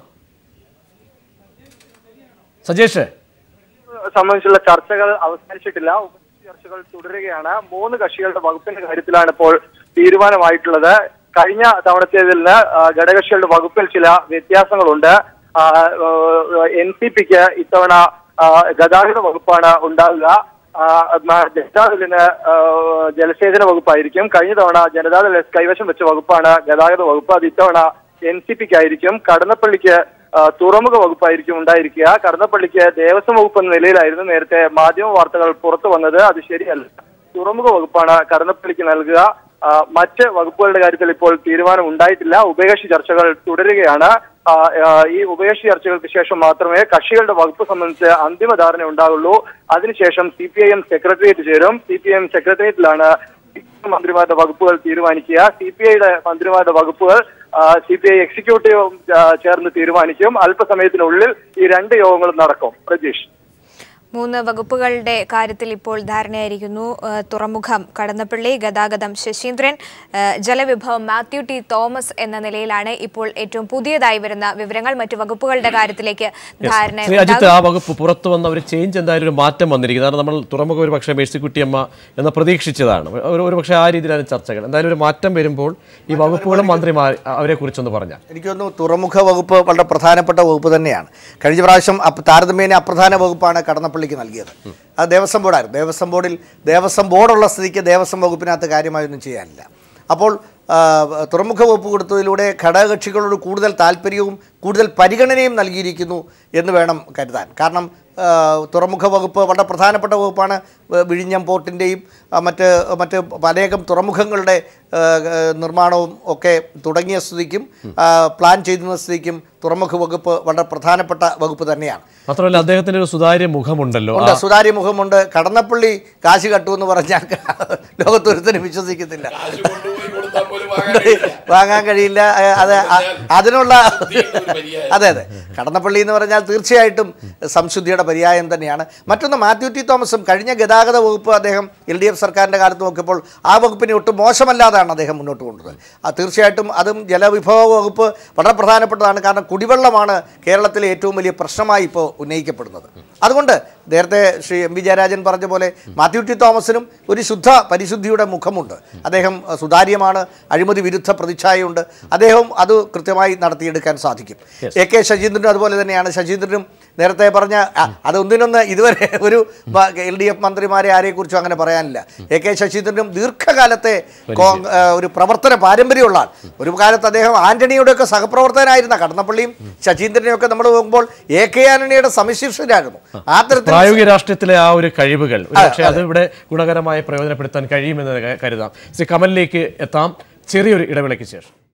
സജേഷ് സംബന്ധിച്ചുള്ള ചർച്ചകൾ അവസാനിച്ചിട്ടില്ല ഉപ ചർച്ചകൾ തുടരുകയാണ് മൂന്ന് കക്ഷികളുടെ വകുപ്പിന്റെ കാര്യത്തിലാണ് ഇപ്പോൾ തീരുമാനമായിട്ടുള്ളത് കഴിഞ്ഞ തവണത്തേതിൽ നിന്ന് ആ, ഘടകകക്ഷികളുടെ വകുപ്പിൽ ചില വ്യത്യാസങ്ങളുണ്ട് എൻ സി പിക്ക് ഇത്തവണ ആ, ഗതാഗത വകുപ്പാണ് ഉണ്ടാകുക ആ, മ- ജനതാദളിന് ആ, ജലസേചന വകുപ്പായിരിക്കും കഴിഞ്ഞ തവണ ജനതാദൾ കൈവശം വെച്ച വകുപ്പാണ് ഗതാഗത വകുപ്പ് അത് ഇത്തവണ എൻ സി പിക്ക് ആയിരിക്കും കടന്നപ്പള്ളിക്ക് ആ, തുറമുഖ വകുപ്പായിരിക്കും ഉണ്ടായിരിക്കുക കടന്നപ്പള്ളിക്ക് ദേവസ്വം വകുപ്പ് എന്ന നിലയിലായിരുന്നു നേരത്തെ മാധ്യമ വാർത്തകൾ പുറത്തു വന്നത് അത് ശരിയല്ല തുറമുഖ വകുപ്പാണ് കടന്നപ്പള്ളിക്ക് നൽകുക ആ, മറ്റ് വകുപ്പുകളുടെ കാര്യത്തിൽ ഇപ്പോൾ തീരുമാനം ഉണ്ടായിട്ടില്ല ഉഭയകക്ഷി ചർച്ചകൾ തുടരുകയാണ് ആ, ആ, ഈ ഉഭയകക്ഷി ചർച്ചകൾക്ക് ശേഷം മാത്രമേ കക്ഷികളുടെ വകുപ്പ് സംബന്ധിച്ച് അന്തിമ ധാരണ ഉണ്ടാകുള്ളൂ അതിനുശേഷം C P I M secretariat ചേരും സി പി ഐ എം സെക്രട്ടേറിയറ്റിലാണ് മന്ത്രിമാരുടെ വകുപ്പുകൾ തീരുമാനിക്കുക സി പി ഐയുടെ മന്ത്രിമാരുടെ വകുപ്പുകൾ സി പി ഐ എക്സിക്യൂട്ടീവ് ചേർന്ന് തീരുമാനിക്കും അല്പസമയത്തിനുള്ളിൽ ഈ രണ്ട് യോഗങ്ങളും നടക്കും പ്രജീഷ് മൂന്ന് വകുപ്പുകളുടെ കാര്യത്തിൽ ഇപ്പോൾ ധാരണയായിരിക്കുന്നു ഏഹ് തുറമുഖം കടന്നപ്പള്ളി ഗതാഗതം ശശീന്ദ്രൻ ഏഹ് ജലവിഭവം മാത്യു ടി തോമസ് എന്ന നിലയിലാണ് ഇപ്പോൾ ഏറ്റവും പുതിയതായി വരുന്ന വിവരങ്ങൾ മറ്റു വകുപ്പുകളുടെ കാര്യത്തിലേക്ക് ധാരണ ശ്രീ അജിത്ത് ആ വകുപ്പ് പുറത്തു വന്ന ഒരു ചേഞ്ച് എന്തായാലും ഒരു മാറ്റം വന്നിരിക്കുന്നു കാരണം നമ്മൾ തുറമുഖ ഒരു പക്ഷേ മേഴ്സിക്കുട്ടി അമ്മ എന്ന് പ്രതീക്ഷിച്ചതാണ് ഒരു ഒരു പക്ഷേ ആ രീതിയിലാണ് ചർച്ചകൾ എന്തായാലും ഒരു മാറ്റം വരുമ്പോൾ ഈ വകുപ്പുകളും മന്ത്രിമാർ അവരെ കുറിച്ചൊന്ന് പറഞ്ഞാൽ എനിക്ക് തോന്നുന്നു തുറമുഖ വകുപ്പ് വളരെ പ്രധാനപ്പെട്ട വകുപ്പ് തന്നെയാണ് കഴിഞ്ഞ പ്രാവശ്യം അപ് താരതമ്യേന അപ്രധാന വകുപ്പാണ് കടന്നപ്പള്ളിക്ക് നൽകിയത് അത് ദേവസ്വം ബോർഡായിരുന്നു ദേവസ്വം ബോർഡിൽ ദേവസ്വം ബോർഡുള്ള സ്ഥിതിക്ക് ദേവസ്വം വകുപ്പിനകത്ത് കാര്യമായൊന്നും ചെയ്യാനില്ല അപ്പോൾ ആ, തുറമുഖ വകുപ്പ് കൊടുത്തതിലൂടെ ഘടകകക്ഷികളോട് കൂടുതൽ താല്പര്യവും കൂടുതൽ പരിഗണനയും നൽകിയിരിക്കുന്നു എന്ന് വേണം കരുതാൻ കാരണം ആ, തുറമുഖ വകുപ്പ് വളരെ പ്രധാനപ്പെട്ട വകുപ്പാണ് വ- വിഴിഞ്ഞം പോർട്ടിൻ്റെയും മറ്റ് മറ്റ് അനേകം തുറമുഖങ്ങളുടെ ആ, ആ, നിർമ്മാണവും ഒക്കെ തുടങ്ങിയ സ്ഥിതിക്കും ആ, പ്ലാൻ ചെയ്യുന്ന സ്ഥിതിക്കും തുറമുഖ വകുപ്പ് വളരെ പ്രധാനപ്പെട്ട വകുപ്പ് തന്നെയാണ് മാത്രമല്ല അദ്ദേഹത്തിന്റെ ഒരു സുതാര്യ മുഖമുണ്ടല്ലോ ഉണ്ട് ആ- സുതാര്യ മുഖമുണ്ട് കടന്നപ്പള്ളി കാശ് കട്ടുമെന്ന് പറഞ്ഞാൽ ലോകത്തൊരുത്തരും വിശ്വസിക്കുന്നില്ല വാങ്ങാൻ കഴിയില്ല അഹ് അത് അ- അതിനുള്ള അതെ അതെ കടന്നപ്പള്ളി എന്ന് പറഞ്ഞാൽ തീർച്ചയായിട്ടും സംശുദ്ധിയുടെ പര്യായം തന്നെയാണ് മറ്റൊന്ന് മാത്യു ടി തോമസും കഴിഞ്ഞ ഗതാഗത വകുപ്പ് അദ്ദേഹം എൽ ഡി എഫ് സർക്കാരിൻ്റെ കാലത്ത് നോക്കിയപ്പോൾ ആ വകുപ്പിനെ ഒട്ടും മോശമല്ലാതാണ് അദ്ദേഹം മുന്നോട്ട് കൊണ്ടത് ആ തീർച്ചയായിട്ടും അതും ജലവിഭവ വകുപ്പ് വളരെ പ്രധാനപ്പെട്ടതാണ് കാരണം കുടിവെള്ളമാണ് കേരളത്തിലെ ഏറ്റവും വലിയ പ്രശ്നമായി ഇപ്പോൾ ഉന്നയിക്കപ്പെടുന്നത് അതുകൊണ്ട് നേരത്തെ ശ്രീ എം വി ജയരാജൻ പറഞ്ഞ പോലെ മാത്യു ടി തോമസിനും ഒരു ശുദ്ധ പരിശുദ്ധിയുടെ മുഖമുണ്ട് അദ്ദേഹം അഹ്, സുതാര്യമാണ് അഴിമതി വിരുദ്ധ പ്രതിച്ഛായയുണ്ട് അദ്ദേഹം അത് കൃത്യമായി നടത്തിയെടുക്കാൻ സാധിക്കും എ കെ ശശീന്ദ്രനും അതുപോലെ തന്നെയാണ് ശശീന്ദ്രനും നേരത്തെ പറഞ്ഞ ആ, അത് ഒന്നിനൊന്ന് ഇതുവരെ ഒരു എൽ ഡി എഫ് മന്ത്രിമാരെ ആരെക്കുറിച്ചും അങ്ങനെ പറയാനില്ല എ കെ ശശീന്ദ്രനും ദീർഘകാലത്തെ കോങ്- ആ, ഒരു പ്രവർത്തന പാരമ്പര്യമുള്ള ആൾ ഒരു കാലത്ത് അദ്ദേഹം ആന്റണിയുടെയൊക്കെ സഹപ്രവർത്തകനായിരുന്ന കടന്നപ്പള്ളിയും ശശീന്ദ്രനെയും ഒക്കെ നമ്മൾ നോക്കുമ്പോൾ എ കെ ആന്റണിയുടെ സമിശിഷ്ടരായിരുന്നു ആ തരത്തിൽ പ്രായോഗിക രാഷ്ട്രീയത്തിലെ ആ ഒരു കഴിവുകൾ പക്ഷേ അത് ഇവിടെ ഗുണകരമായി പ്രയോജനപ്പെടുത്താൻ കഴിയുമെന്ന് ക- കരുതാം ശ്രീ കമലിലേക്ക് എത്താം ചെറിയൊരു ഇടവേളയ്ക്ക് ശേഷം